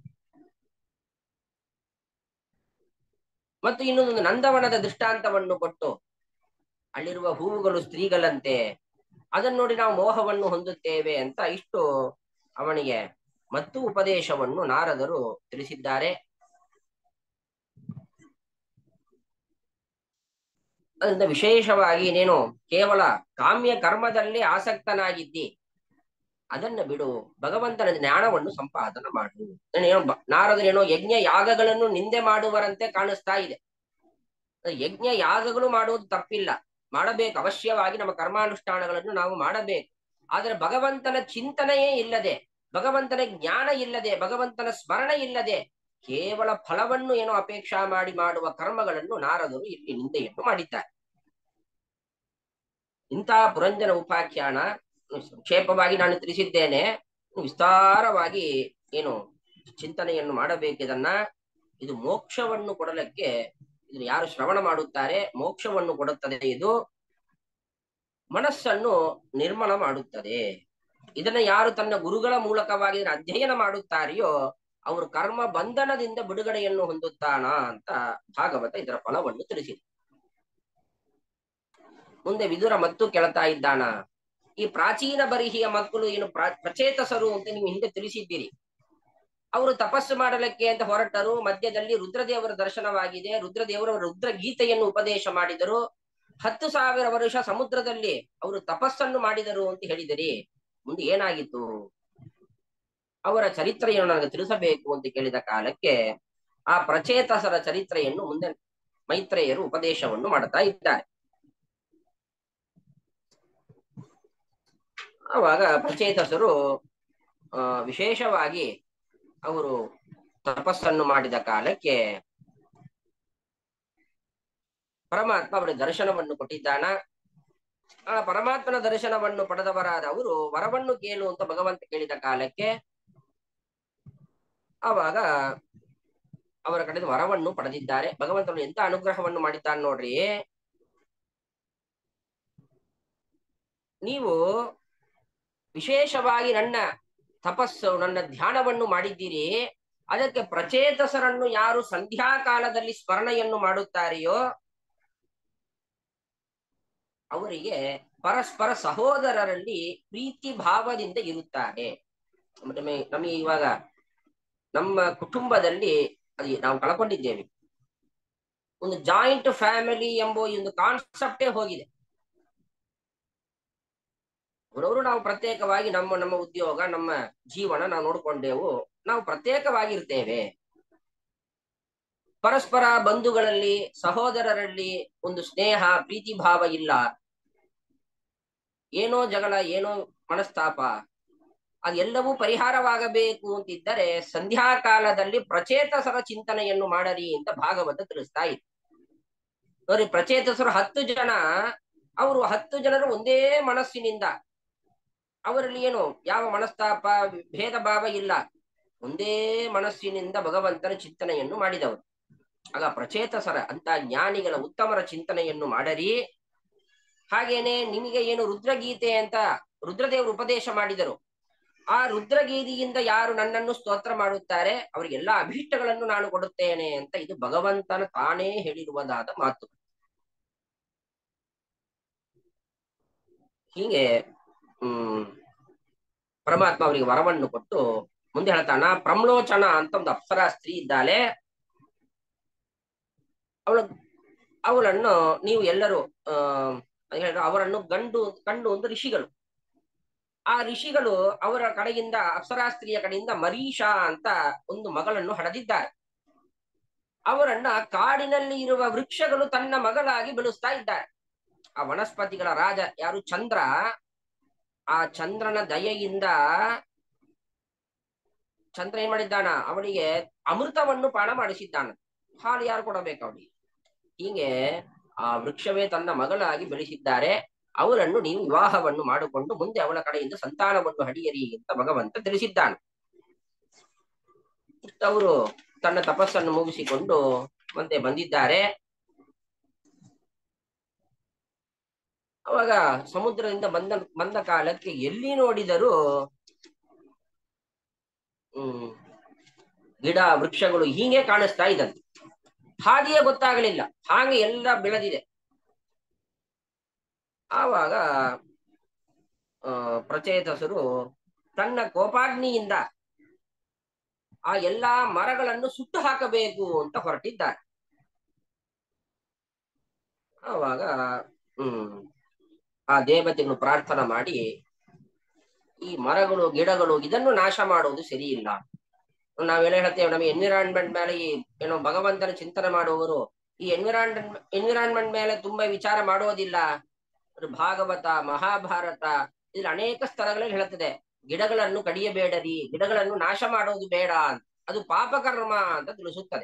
ಮತ್ತು ಇನ್ನೊಂದು ನಂದವನದ ದೃಷ್ಟಾಂತವನ್ನು ಕೊಟ್ಟು ಅಲ್ಲಿರುವ ಹೂವುಗಳು ಸ್ತ್ರೀಗಳಂತೆ ಅದನ್ನು ನೋಡಿ ನಾವು ಮೋಹವನ್ನು ಹೊಂದುತ್ತೇವೆ ಅಂತ ಇಷ್ಟು ಅವನಿಗೆ ಮತ್ತು ಉಪದೇಶವನ್ನು ನಾರದರು ತಿಳಿಸಿದ್ದಾರೆ ಅದರಿಂದ ವಿಶೇಷವಾಗಿ ನೀನು ಕೇವಲ ಕಾಮ್ಯ ಕರ್ಮದಲ್ಲಿ ಆಸಕ್ತನಾಗಿದ್ದಿ ಅದನ್ನ ಬಿಡು ಭಗವಂತನ ಜ್ಞಾನವನ್ನು ಸಂಪಾದನ ಮಾಡು ಏನೋ ಬ- ನಾರದರೇನೋ ಯಜ್ಞ ಯಾಗಗಳನ್ನು ನಿಂದೆ ಮಾಡುವರಂತೆ ಕಾಣಿಸ್ತಾ ಇದೆ ಯಜ್ಞ ಯಾಗಗಳು ಮಾಡುವುದು ತಪ್ಪಿಲ್ಲ ಮಾಡಬೇಕು ಅವಶ್ಯವಾಗಿ ನಮ್ಮ ಕರ್ಮಾನುಷ್ಠಾನಗಳನ್ನು ನಾವು ಮಾಡಬೇಕು ಆದರೆ ಭಗವಂತನ ಚಿಂತನೆಯೇ ಇಲ್ಲದೆ ಭಗವಂತನ ಜ್ಞಾನ ಇಲ್ಲದೆ ಭಗವಂತನ ಸ್ಮರಣೆ ಇಲ್ಲದೆ ಕೇವಲ ಫಲವನ್ನು ಏನೋ ಅಪೇಕ್ಷಾ ಮಾಡಿ ಮಾಡುವ ಕರ್ಮಗಳನ್ನು ನಾರದರು ಇಲ್ಲಿ ನಿಂದೆಯನ್ನು ಮಾಡಿದ್ದಾರೆ ಇಂತಹ ಪುರಂಜನ ಉಪಾಖ್ಯಾನ ಸಂಕ್ಷೇಪವಾಗಿ ನಾನು ತಿಳಿಸಿದ್ದೇನೆ ವಿಸ್ತಾರವಾಗಿ ಏನು ಚಿಂತನೆಯನ್ನು ಮಾಡಬೇಕಿದನ್ನ ಇದು ಮೋಕ್ಷವನ್ನು ಕೊಡಲಿಕ್ಕೆ ಇದನ್ನು ಯಾರು ಶ್ರವಣ ಮಾಡುತ್ತಾರೆ ಮೋಕ್ಷವನ್ನು ಕೊಡುತ್ತದೆ ಇದು ಮನಸ್ಸನ್ನು ನಿರ್ಮಲ ಮಾಡುತ್ತದೆ ಇದನ್ನ ಯಾರು ತನ್ನ ಗುರುಗಳ ಮೂಲಕವಾಗಿ ಇದನ್ನ ಅಧ್ಯಯನ ಮಾಡುತ್ತಾರೆಯೋ ಅವರು ಕರ್ಮ ಬಂಧನದಿಂದ ಬಿಡುಗಡೆಯನ್ನು ಹೊಂದುತ್ತಾನ ಅಂತ ಭಾಗವತ ಇದರ ಫಲವನ್ನು ತಿಳಿಸಿದೆ ಮುಂದೆ ವಿದುರ ಮತ್ತು ಕೆಳತಾ ಇದ್ದಾನ ಈ ಪ್ರಾಚೀನ ಬರಿಹಿಯ ಮಕ್ಕಳು ಏನು ಪ್ರಾ ಪ್ರಚೇತಸರು ಅಂತ ನೀವು ಹಿಂದೆ ತಿಳಿಸಿದ್ದೀರಿ ಅವರು ತಪಸ್ಸು ಮಾಡಲಿಕ್ಕೆ ಅಂತ ಹೊರಟರು ಮಧ್ಯದಲ್ಲಿ ರುದ್ರದೇವರ ದರ್ಶನವಾಗಿದೆ ರುದ್ರದೇವರು ರುದ್ರ ಗೀತೆಯನ್ನು ಉಪದೇಶ ಮಾಡಿದರು ಹತ್ತು ಸಾವಿರ ವರ್ಷ ಸಮುದ್ರದಲ್ಲಿ ಅವರು ತಪಸ್ಸನ್ನು ಮಾಡಿದರು ಅಂತ ಹೇಳಿದಿರಿ ಮುಂದೆ ಏನಾಗಿತ್ತು ಅವರ ಚರಿತ್ರೆಯನ್ನು ನನಗೆ ತಿಳಿಸಬೇಕು ಅಂತ ಕೇಳಿದ ಕಾಲಕ್ಕೆ ಆ ಪ್ರಚೇತಸರ ಚರಿತ್ರೆಯನ್ನು ಮುಂದೆ ಮೈತ್ರೇಯರು ಉಪದೇಶವನ್ನು ಮಾಡ್ತಾ ಇದ್ದಾರೆ ಆವಾಗ ಪ್ರಚೇತಸರು ಆ ವಿಶೇಷವಾಗಿ ಅವರು ತಪಸ್ಸನ್ನು ಮಾಡಿದ ಕಾಲಕ್ಕೆ ಪರಮಾತ್ಮ ಅವರಿಗೆ ದರ್ಶನವನ್ನು ಕೊಟ್ಟಿದ್ದಾನ ಆ ಪರಮಾತ್ಮನ ದರ್ಶನವನ್ನು ಪಡೆದವರಾದ ಅವರು ವರವನ್ನು ಕೇಳು ಅಂತ ಭಗವಂತ ಕೇಳಿದ ಕಾಲಕ್ಕೆ ಆವಾಗ ಅವರ ಕಡೆ ವರವನ್ನು ಪಡೆದಿದ್ದಾರೆ ಭಗವಂತನು ಎಂತ ಅನುಗ್ರಹವನ್ನು ಮಾಡಿದ್ದಾನೆ ನೋಡ್ರಿ ನೀವು ವಿಶೇಷವಾಗಿ ನನ್ನ ತಪಸ್ಸು ನನ್ನ ಧ್ಯಾನವನ್ನು ಮಾಡಿದ್ದೀರಿ ಅದಕ್ಕೆ ಪ್ರಚೇತಸರನ್ನು ಯಾರು ಸಂಧ್ಯಾ ಕಾಲದಲ್ಲಿ ಸ್ಮರಣೆಯನ್ನು ಮಾಡುತ್ತಾರೆಯೋ ಅವರಿಗೆ ಪರಸ್ಪರ ಸಹೋದರರಲ್ಲಿ ಪ್ರೀತಿ ಭಾವದಿಂದ ಇರುತ್ತಾರೆ ನಮಗೆ ನಮಗೆ ಇವಾಗ ನಮ್ಮ ಕುಟುಂಬದಲ್ಲಿ ಅದು ನಾವು ಕಳ್ಕೊಂಡಿದ್ದೇವೆ ಒಂದು ಜಾಯಿಂಟ್ ಫ್ಯಾಮಿಲಿ ಎಂಬ ಈ ಒಂದು ಕಾನ್ಸೆಪ್ಟೇ ಹೋಗಿದೆ ಅವರವರು ನಾವು ಪ್ರತ್ಯೇಕವಾಗಿ ನಮ್ಮ ನಮ್ಮ ಉದ್ಯೋಗ ನಮ್ಮ ಜೀವನ ನಾವು ನೋಡ್ಕೊಂಡೆವು ನಾವು ಪ್ರತ್ಯೇಕವಾಗಿ ಇರ್ತೇವೆ ಪರಸ್ಪರ ಬಂಧುಗಳಲ್ಲಿ ಸಹೋದರರಲ್ಲಿ ಒಂದು ಸ್ನೇಹ ಪ್ರೀತಿ ಭಾವ ಇಲ್ಲ ಏನೋ ಜಗಳ ಏನೋ ಮನಸ್ತಾಪ ಅದೆಲ್ಲವೂ ಪರಿಹಾರವಾಗಬೇಕು ಅಂತಿದ್ದರೆ ಸಂಧ್ಯಾ ಕಾಲದಲ್ಲಿ ಪ್ರಚೇತಸರ ಚಿಂತನೆಯನ್ನು ಮಾಡರಿ ಅಂತ ಭಾಗವತ ತಿಳಿಸ್ತಾ ಇದೆ ನೋಡಿ ಪ್ರಚೇತಸರು ಹತ್ತು ಜನ ಅವರು ಹತ್ತು ಜನರು ಒಂದೇ ಮನಸ್ಸಿನಿಂದ ಅವರಲ್ಲಿ ಏನು ಯಾವ ಮನಸ್ತಾಪ ಭೇದ ಭಾವ ಇಲ್ಲ ಒಂದೇ ಮನಸ್ಸಿನಿಂದ ಭಗವಂತನ ಚಿಂತನೆಯನ್ನು ಮಾಡಿದವರು ಆಗ ಪ್ರಚೇತಸರ ಅಂತ ಜ್ಞಾನಿಗಳ ಉತ್ತಮರ ಚಿಂತನೆಯನ್ನು ಮಾಡರಿ ಹಾಗೇನೆ ನಿಮಗೆ ಏನು ರುದ್ರಗೀತೆ ಅಂತ ರುದ್ರದೇವರು ಉಪದೇಶ ಮಾಡಿದರು ಆ ರುದ್ರಗೀತೆಯಿಂದ ಯಾರು ನನ್ನನ್ನು ಸ್ತೋತ್ರ ಮಾಡುತ್ತಾರೆ ಅವರಿಗೆಲ್ಲ ಅಭೀಷ್ಟಗಳನ್ನು ನಾನು ಕೊಡುತ್ತೇನೆ ಅಂತ ಇದು ಭಗವಂತನ ತಾನೇ ಹೇಳಿರುವುದಾದ ಮಾತು ಹೀಗೆ ಹ್ಮ್ ಪರಮಾತ್ಮ ಅವರಿಗೆ ವರವನ್ನು ಕೊಟ್ಟು ಮುಂದೆ ಹೇಳ್ತಾನ ಪ್ರಮ್ಲೋಚನ ಅಂತ ಒಂದು ಅಪ್ಸರಾ ಸ್ತ್ರೀ ಇದ್ದಾಳೆ ಅವಳ ಅವಳನ್ನು ನೀವು ಎಲ್ಲರೂ ಆ ಅವರನ್ನು ಗಂಡು ಕಂಡು ಒಂದು ಋಷಿಗಳು ಆ ಋಷಿಗಳು ಅವರ ಕಡೆಯಿಂದ ಅಪ್ಸರಾಸ್ತ್ರೀಯ ಕಡೆಯಿಂದ ಮರೀಷಾ ಅಂತ ಒಂದು ಮಗಳನ್ನು ಹಡೆದಿದ್ದಾರೆ ಅವರನ್ನ ಕಾಡಿನಲ್ಲಿ ಇರುವ ವೃಕ್ಷಗಳು ತನ್ನ ಮಗಳಾಗಿ ಬೆಳೆಸ್ತಾ ಇದ್ದಾರೆ ಆ ವನಸ್ಪತಿಗಳ ರಾಜ ಯಾರು ಚಂದ್ರ ಆ ಚಂದ್ರನ ದಯೆಯಿಂದ ಚಂದ್ರ ಏನ್ ಮಾಡಿದ್ದಾನ ಅವನಿಗೆ ಅಮೃತವನ್ನು ಪಾನ ಮಾಡಿಸಿದ್ದಾನ ಹಾಲು ಯಾರು ಕೊಡಬೇಕು ಅವನಿಗೆ ಹೀಗೆ ಆ ವೃಕ್ಷವೇ ತನ್ನ ಮಗಳಾಗಿ ಬೆಳೆಸಿದ್ದಾರೆ ಅವರನ್ನು ನೀವು ವಿವಾಹವನ್ನು ಮಾಡಿಕೊಂಡು ಮುಂದೆ ಅವಳ ಕಡೆಯಿಂದ ಸಂತಾನವನ್ನು ಹಡಿಯರಿ ಅಂತ ಭಗವಂತ ತಿಳಿಸಿದ್ದಾನೆ ಅವರು ತನ್ನ ತಪಸ್ಸನ್ನು ಮುಗಿಸಿಕೊಂಡು ಮುಂದೆ ಬಂದಿದ್ದಾರೆ ಅವಾಗ ಸಮುದ್ರದಿಂದ ಬಂದ ಬಂದ ಕಾಲಕ್ಕೆ ಎಲ್ಲಿ ನೋಡಿದರೂ ಹ್ಮ್ ಗಿಡ ವೃಕ್ಷಗಳು ಹೀಗೆ ಕಾಣಿಸ್ತಾ ಇದ್ದಂತೆ ಹಾಗೆಯೇ ಗೊತ್ತಾಗಲಿಲ್ಲ ಹಾಗೆ ಎಲ್ಲ ಬೆಳೆದಿದೆ ಆವಾಗ ಆ ಪ್ರಚೇತಸರು ತನ್ನ ಕೋಪಾಗ್ನಿಯಿಂದ ಆ ಎಲ್ಲಾ ಮರಗಳನ್ನು ಸುಟ್ಟು ಹಾಕಬೇಕು ಅಂತ ಹೊರಟಿದ್ದಾರೆ ಆವಾಗ ಹ್ಮ್ ಆ ದೇವತೆಗಳು ಪ್ರಾರ್ಥನಾ ಮಾಡಿ ಈ ಮರಗಳು ಗಿಡಗಳು ಇದನ್ನು ನಾಶ ಮಾಡುವುದು ಸರಿ ಇಲ್ಲ ನಾವೆಲ್ಲ ಹೇಳ್ತೇವೆ ನಮಗೆ ಎನ್ವಿರಾನ್ಮೆಂಟ್ ಮೇಲೆ ಈ ಏನೋ ಭಗವಂತನ ಚಿಂತನೆ ಮಾಡುವವರು ಈ ಎನ್ವಿರಾನ್ಮೆಂಟ್ ಎನ್ವಿರಾನ್ಮೆಂಟ್ ಮೇಲೆ ತುಂಬಾ ವಿಚಾರ ಮಾಡೋದಿಲ್ಲ ಅದು ಭಾಗವತ ಮಹಾಭಾರತ ಇಲ್ಲಿ ಅನೇಕ ಸ್ಥಳಗಳಲ್ಲಿ ಹೇಳುತ್ತದೆ ಗಿಡಗಳನ್ನು ಕಡಿಯಬೇಡರಿ ಗಿಡಗಳನ್ನು ನಾಶ ಮಾಡೋದು ಬೇಡ ಅಂತ ಅದು ಪಾಪಕರ್ಮ ಅಂತ ತಿಳಿಸುತ್ತದೆ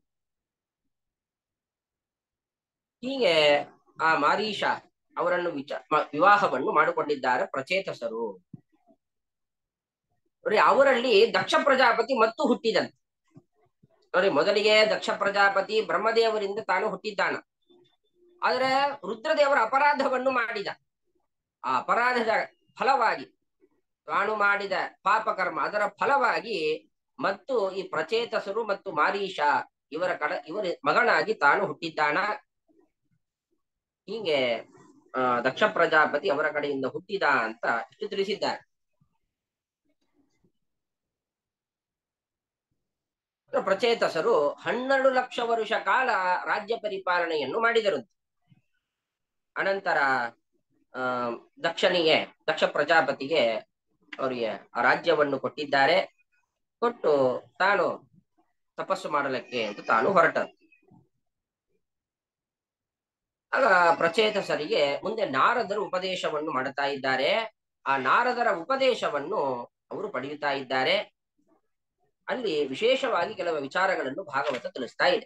ಹೀಗೆ ಆ ಮಾರೀಷ ಅವರನ್ನು ವಿಚ ಮ- ವಿವಾಹವನ್ನು ಮಾಡಿಕೊಂಡಿದ್ದಾರೆ ಪ್ರಚೇತಸರು ನೋಡಿ ಅವರಲ್ಲಿ ದಕ್ಷ ಪ್ರಜಾಪತಿ ಮತ್ತು ಹುಟ್ಟಿದಂತೆ ನೋಡಿ ಮೊದಲಿಗೆ ದಕ್ಷ ಪ್ರಜಾಪತಿ ಬ್ರಹ್ಮದೇವರಿಂದ ತಾನು ಹುಟ್ಟಿದ್ದಾನ ಆದ್ರೆ ರುದ್ರದೇವರ ಅಪರಾಧವನ್ನು ಮಾಡಿದ ಆ ಅಪರಾಧದ ಫಲವಾಗಿ ತಾನು ಮಾಡಿದ ಪಾಪಕರ್ಮ ಅದರ ಫಲವಾಗಿ ಮತ್ತು ಈ ಪ್ರಚೇತಸರು ಮತ್ತು ಮಾರೀಷ ಇವರ ಕಡ ಇವರ ಮಗನಾಗಿ ತಾನು ಹುಟ್ಟಿದ್ದಾನ ಹೀಗೆ ಆ, ದಕ್ಷ ಪ್ರಜಾಪತಿ ಅವರ ಕಡೆಯಿಂದ ಹುಟ್ಟಿದ ಅಂತ ಇಷ್ಟು ತಿಳಿಸಿದ್ದಾರೆ ಪ್ರಚೇತಸರು ಹನ್ನೆರಡು ಲಕ್ಷ ವರುಷ ಕಾಲ ರಾಜ್ಯ ಪರಿಪಾಲನೆಯನ್ನು ಮಾಡಿದರು ಅನಂತರ ಆ ದಕ್ಷನಿಗೆ ದಕ್ಷ ಪ್ರಜಾಪತಿಗೆ ಅವರಿಗೆ ಆ ರಾಜ್ಯವನ್ನು ಕೊಟ್ಟಿದ್ದಾರೆ ಕೊಟ್ಟು ತಾನು ತಪಸ್ಸು ಮಾಡಲಿಕ್ಕೆ ಅಂತ ತಾನು ಹೊರಟ ಆಗ ಪ್ರಚೇತಸರಿಗೆ ಮುಂದೆ ನಾರದರು ಉಪದೇಶವನ್ನು ಮಾಡುತ್ತಾ ಇದ್ದಾರೆ ಆ ನಾರದರ ಉಪದೇಶವನ್ನು ಅವರು ಪಡೆಯುತ್ತಾ ಇದ್ದಾರೆ ಅಲ್ಲಿ ವಿಶೇಷವಾಗಿ ಕೆಲವು ವಿಚಾರಗಳನ್ನು ಭಾಗವತ ತಿಳಿಸ್ತಾ ಇದೆ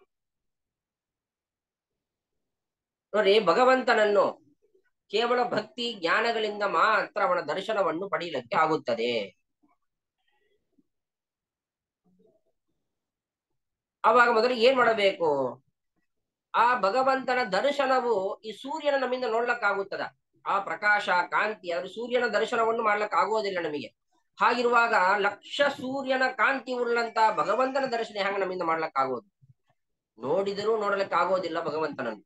ನೋಡಿ ಭಗವಂತನನ್ನು ಕೇವಲ ಭಕ್ತಿ ಜ್ಞಾನಗಳಿಂದ ಮಾತ್ರ ಅವನ ದರ್ಶನವನ್ನು ಪಡೆಯಲಿಕ್ಕೆ ಆಗುತ್ತದೆ ಆವಾಗ ಮೊದಲು ಏನ್ ಮಾಡಬೇಕು ಆ ಭಗವಂತನ ದರ್ಶನವು ಈ ಸೂರ್ಯನ ನಮ್ಮಿಂದ ನೋಡ್ಲಕ್ಕಾಗುತ್ತದ ಆ ಪ್ರಕಾಶ ಕಾಂತಿ ಅದು ಸೂರ್ಯನ ದರ್ಶನವನ್ನು ಮಾಡ್ಲಕ್ ಆಗೋದಿಲ್ಲ ನಮಗೆ ಹಾಗಿರುವಾಗ ಲಕ್ಷ ಸೂರ್ಯನ ಕಾಂತಿ ಉಳ್ಳಂತ ಭಗವಂತನ ದರ್ಶನ ಹೆಂಗ ನಮ್ಮಿಂದ ಮಾಡ್ಲಕ್ ಆಗೋದು ನೋಡಿದರೂ ನೋಡ್ಲಿಕ್ಕೆ ಆಗೋದಿಲ್ಲ ಭಗವಂತನನ್ನು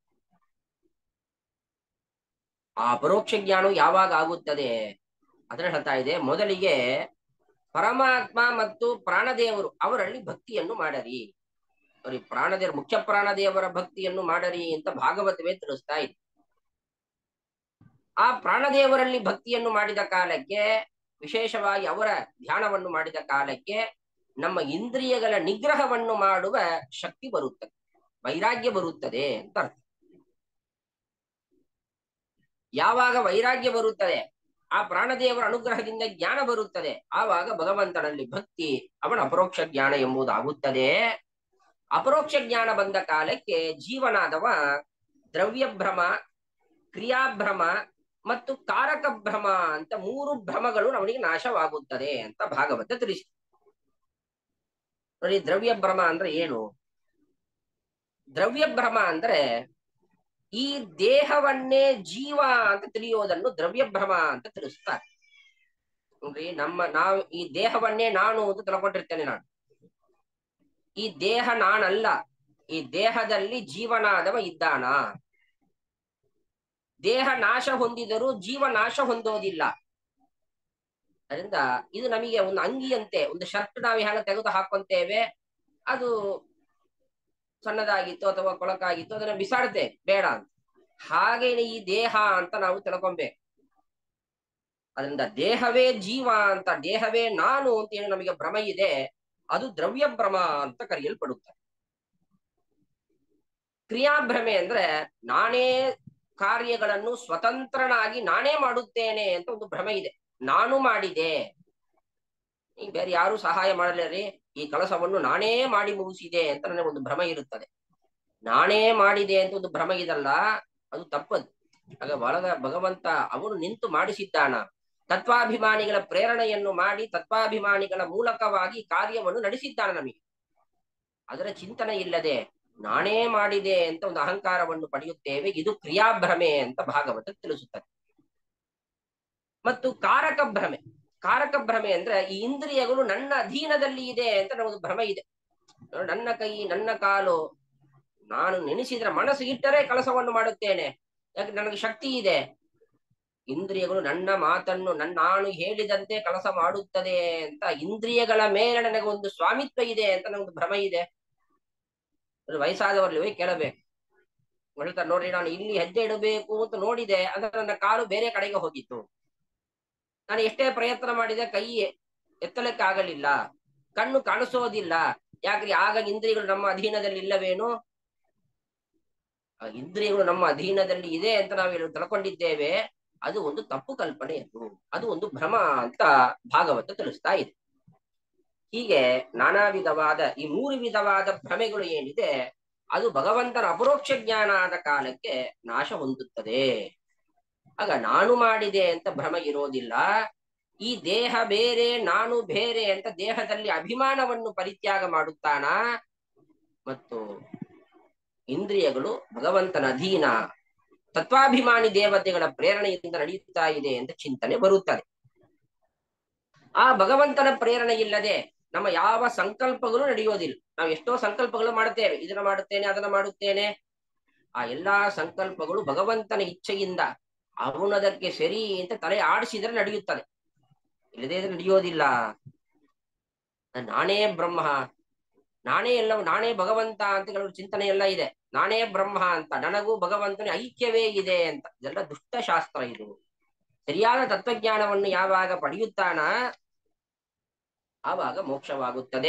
ಆ ಪರೋಕ್ಷ ಜ್ಞಾನವು ಯಾವಾಗ ಆಗುತ್ತದೆ ಅದನ್ನ ಹೇಳ್ತಾ ಇದೆ ಮೊದಲಿಗೆ ಪರಮಾತ್ಮ ಮತ್ತು ಪ್ರಾಣದೇವರು ಅವರಲ್ಲಿ ಭಕ್ತಿಯನ್ನು ಮಾಡರಿ ಸಾರಿ ಪ್ರಾಣದೇವರು ಮುಖ್ಯ ಪ್ರಾಣದೇವರ ಭಕ್ತಿಯನ್ನು ಮಾಡರಿ ಅಂತ ಭಾಗವತವೇ ತಿಳಿಸ್ತಾ ಇದೆ ಆ ಪ್ರಾಣದೇವರಲ್ಲಿ ಭಕ್ತಿಯನ್ನು ಮಾಡಿದ ಕಾಲಕ್ಕೆ ವಿಶೇಷವಾಗಿ ಅವರ ಧ್ಯಾನವನ್ನು ಮಾಡಿದ ಕಾಲಕ್ಕೆ ನಮ್ಮ ಇಂದ್ರಿಯಗಳ ನಿಗ್ರಹವನ್ನು ಮಾಡುವ ಶಕ್ತಿ ಬರುತ್ತದೆ ವೈರಾಗ್ಯ ಬರುತ್ತದೆ ಅಂತ ಅರ್ಥ ಯಾವಾಗ ವೈರಾಗ್ಯ ಬರುತ್ತದೆ ಆ ಪ್ರಾಣದೇವರ ಅನುಗ್ರಹದಿಂದ ಜ್ಞಾನ ಬರುತ್ತದೆ ಆವಾಗ ಭಗವಂತನಲ್ಲಿ ಭಕ್ತಿ ಅವನ ಅಪರೋಕ್ಷ ಜ್ಞಾನ ಎಂಬುದಾಗುತ್ತದೆ ಅಪರೋಕ್ಷ ಜ್ಞಾನ ಬಂದ ಕಾಲಕ್ಕೆ ಜೀವನಾದವ ದ್ರವ್ಯಭ್ರಮ ಕ್ರಿಯಾಭ್ರಮ ಮತ್ತು ಕಾರಕ ಭ್ರಮ ಅಂತ ಮೂರು ಭ್ರಮಗಳು ಅವನಿಗೆ ನಾಶವಾಗುತ್ತದೆ ಅಂತ ಭಾಗವತ ತಿಳಿಸಿ ನೋಡಿ ದ್ರವ್ಯಭ್ರಮ ಅಂದ್ರೆ ಏನು ದ್ರವ್ಯಭ್ರಮ ಅಂದ್ರೆ ಈ ದೇಹವನ್ನೇ ಜೀವ ಅಂತ ತಿಳಿಯೋದನ್ನು ದ್ರವ್ಯಭ್ರಮ ಅಂತ ತಿಳಿಸ್ತಾರೆ ನೋಡ್ರಿ ನಮ್ಮ ನಾವು ಈ ದೇಹವನ್ನೇ ನಾನು ಅಂತ ತಿಳ್ಕೊಂಡಿರ್ತೇನೆ ನಾನು ಈ ದೇಹ ನಾನಲ್ಲ ಈ ದೇಹದಲ್ಲಿ ಜೀವನಾದವ ಇದ್ದಾನ ದೇಹ ನಾಶ ಹೊಂದಿದರೂ ಜೀವ ನಾಶ ಹೊಂದೋದಿಲ್ಲ ಅದರಿಂದ ಇದು ನಮಗೆ ಒಂದು ಅಂಗಿಯಂತೆ ಒಂದು ಶರ್ಟ್ ನಾವು ಹೇಗೆ ತೆಗೆದು ಹಾಕೊಂತೇವೆ ಅದು ಸಣ್ಣದಾಗಿತ್ತು ಅಥವಾ ಕೊಳಕಾಗಿತ್ತು ಅದನ್ನ ಬಿಸಾಡ್ತೇವೆ ಬೇಡ ಅಂತ ಹಾಗೇನೆ ಈ ದೇಹ ಅಂತ ನಾವು ತಿಳ್ಕೊಬೇಕು ಅದರಿಂದ ದೇಹವೇ ಜೀವ ಅಂತ ದೇಹವೇ ನಾನು ಅಂತ ಏನು ನಮಗೆ ಭ್ರಮ ಇದೆ ಅದು ದ್ರವ್ಯ ಭ್ರಮ ಅಂತ ಕರೆಯಲ್ಪಡುತ್ತೆ ಕ್ರಿಯಾಭ್ರಮೆ ಅಂದ್ರೆ ನಾನೇ ಕಾರ್ಯಗಳನ್ನು ಸ್ವತಂತ್ರನಾಗಿ ನಾನೇ ಮಾಡುತ್ತೇನೆ ಅಂತ ಒಂದು ಭ್ರಮೆ ಇದೆ ನಾನು ಮಾಡಿದೆ ಈಗ ಬೇರೆ ಯಾರು ಸಹಾಯ ಮಾಡಲೇರಿ ಈ ಕೆಲಸವನ್ನು ನಾನೇ ಮಾಡಿ ಮುಗಿಸಿದೆ ಅಂತ ನನಗೆ ಒಂದು ಭ್ರಮ ಇರುತ್ತದೆ ನಾನೇ ಮಾಡಿದೆ ಅಂತ ಒಂದು ಭ್ರಮ ಇದಲ್ಲ ಅದು ತಪ್ಪದು ಆಗ ಒಳಗ ಭಗವಂತ ಅವನು ನಿಂತು ಮಾಡಿಸಿದ್ದಾನ ತತ್ವಾಭಿಮಾನಿಗಳ ಪ್ರೇರಣೆಯನ್ನು ಮಾಡಿ ತತ್ವಾಭಿಮಾನಿಗಳ ಮೂಲಕವಾಗಿ ಕಾರ್ಯವನ್ನು ನಡೆಸಿದ್ದಾನೆ ನಮಗೆ ಅದರ ಚಿಂತನೆ ಇಲ್ಲದೆ ನಾನೇ ಮಾಡಿದೆ ಅಂತ ಒಂದು ಅಹಂಕಾರವನ್ನು ಪಡೆಯುತ್ತೇವೆ ಇದು ಕ್ರಿಯಾಭ್ರಮೆ ಅಂತ ಭಾಗವತ ತಿಳಿಸುತ್ತದೆ ಮತ್ತು ಕಾರಕ ಭ್ರಮೆ ಕಾರಕ ಭ್ರಮೆ ಅಂದ್ರೆ ಈ ಇಂದ್ರಿಯಗಳು ನನ್ನ ಅಧೀನದಲ್ಲಿ ಇದೆ ಅಂತ ನಮಗೆ ಭ್ರಮ ಇದೆ ನನ್ನ ಕೈ ನನ್ನ ಕಾಲು ನಾನು ನೆನೆಸಿದ್ರೆ ಮನಸ್ಸು ಇಟ್ಟರೆ ಕೆಲಸವನ್ನು ಮಾಡುತ್ತೇನೆ ಯಾಕೆ ನನಗೆ ಶಕ್ತಿ ಇದೆ ಇಂದ್ರಿಯಗಳು ನನ್ನ ಮಾತನ್ನು ನನ್ನ ನಾನು ಹೇಳಿದಂತೆ ಕೆಲಸ ಮಾಡುತ್ತದೆ ಅಂತ ಇಂದ್ರಿಯಗಳ ಮೇಲೆ ನನಗೆ ಒಂದು ಸ್ವಾಮಿತ್ವ ಇದೆ ಅಂತ ನನಗೆ ಭ್ರಮ ಇದೆ ಅದು ವಯಸ್ಸಾದವರಲ್ಲಿ ಹೋಗಿ ಕೇಳಬೇಕು ಹೇಳ್ತಾರೆ ನೋಡ್ರಿ ನಾನು ಇಲ್ಲಿ ಹೆಜ್ಜೆ ಇಡಬೇಕು ಅಂತ ನೋಡಿದೆ ಅಂದ್ರೆ ನನ್ನ ಕಾಲು ಬೇರೆ ಕಡೆಗೆ ಹೋಗಿತ್ತು ನಾನು ಎಷ್ಟೇ ಪ್ರಯತ್ನ ಮಾಡಿದೆ ಕೈ ಎತ್ತಲಕ್ಕೆ ಆಗಲಿಲ್ಲ ಕಣ್ಣು ಕಾಣಿಸೋದಿಲ್ಲ ಯಾಕ್ರಿ ಆಗ ಇಂದ್ರಿಯಗಳು ನಮ್ಮ ಅಧೀನದಲ್ಲಿ ಇಲ್ಲವೇನು ಆ ಇಂದ್ರಿಯಗಳು ನಮ್ಮ ಅಧೀನದಲ್ಲಿ ಇದೆ ಅಂತ ನಾವು ತಿಳ್ಕೊಂಡಿದ್ದೇವೆ ಅದು ಒಂದು ತಪ್ಪು ಕಲ್ಪನೆ ಅದು ಅದು ಒಂದು ಭ್ರಮ ಅಂತ ಭಾಗವತ ತಿಳಿಸ್ತಾ ಇದೆ ಹೀಗೆ ನಾನಾ ವಿಧವಾದ ಈ ಮೂರು ವಿಧವಾದ ಭ್ರಮೆಗಳು ಏನಿದೆ ಅದು ಭಗವಂತನ ಅಪರೋಕ್ಷ ಜ್ಞಾನ ಆದ ಕಾಲಕ್ಕೆ ನಾಶ ಹೊಂದುತ್ತದೆ ಆಗ ನಾನು ಮಾಡಿದೆ ಅಂತ ಭ್ರಮ ಇರೋದಿಲ್ಲ ಈ ದೇಹ ಬೇರೆ ನಾನು ಬೇರೆ ಅಂತ ದೇಹದಲ್ಲಿ ಅಭಿಮಾನವನ್ನು ಪರಿತ್ಯಾಗ ಮಾಡುತ್ತಾನ ಮತ್ತು ಇಂದ್ರಿಯಗಳು ಭಗವಂತನ ಅಧೀನ ತತ್ವಾಭಿಮಾನಿ ದೇವತೆಗಳ ಪ್ರೇರಣೆಯಿಂದ ನಡೆಯುತ್ತಾ ಇದೆ ಅಂತ ಚಿಂತನೆ ಬರುತ್ತದೆ ಆ ಭಗವಂತನ ಪ್ರೇರಣೆ ಇಲ್ಲದೆ ನಮ್ಮ ಯಾವ ಸಂಕಲ್ಪಗಳು ನಡೆಯೋದಿಲ್ಲ ನಾವು ಎಷ್ಟೋ ಸಂಕಲ್ಪಗಳು ಮಾಡುತ್ತೇವೆ ಇದನ್ನ ಮಾಡುತ್ತೇನೆ ಅದನ್ನ ಮಾಡುತ್ತೇನೆ ಆ ಎಲ್ಲಾ ಸಂಕಲ್ಪಗಳು ಭಗವಂತನ ಇಚ್ಛೆಯಿಂದ ಅವನದಕ್ಕೆ ಸರಿ ಅಂತ ತಲೆ ಆಡಿಸಿದ್ರೆ ನಡೆಯುತ್ತದೆ ಇಲ್ಲದೇ ಇದ್ರೆ ನಡೆಯೋದಿಲ್ಲ ನಾನೇ ಬ್ರಹ್ಮ ನಾನೇ ಎಲ್ಲವೂ ನಾನೇ ಭಗವಂತ ಅಂತ ಕೆಲವು ಚಿಂತನೆ ಎಲ್ಲ ಇದೆ ನಾನೇ ಬ್ರಹ್ಮ ಅಂತ ನನಗೂ ಭಗವಂತನ ಐಕ್ಯವೇ ಇದೆ ಅಂತ ಇದೆಲ್ಲ ದುಷ್ಟಶಾಸ್ತ್ರ ಇದು ಸರಿಯಾದ ತತ್ವಜ್ಞಾನವನ್ನು ಯಾವಾಗ ಪಡೆಯುತ್ತಾನ ಆವಾಗ ಮೋಕ್ಷವಾಗುತ್ತದೆ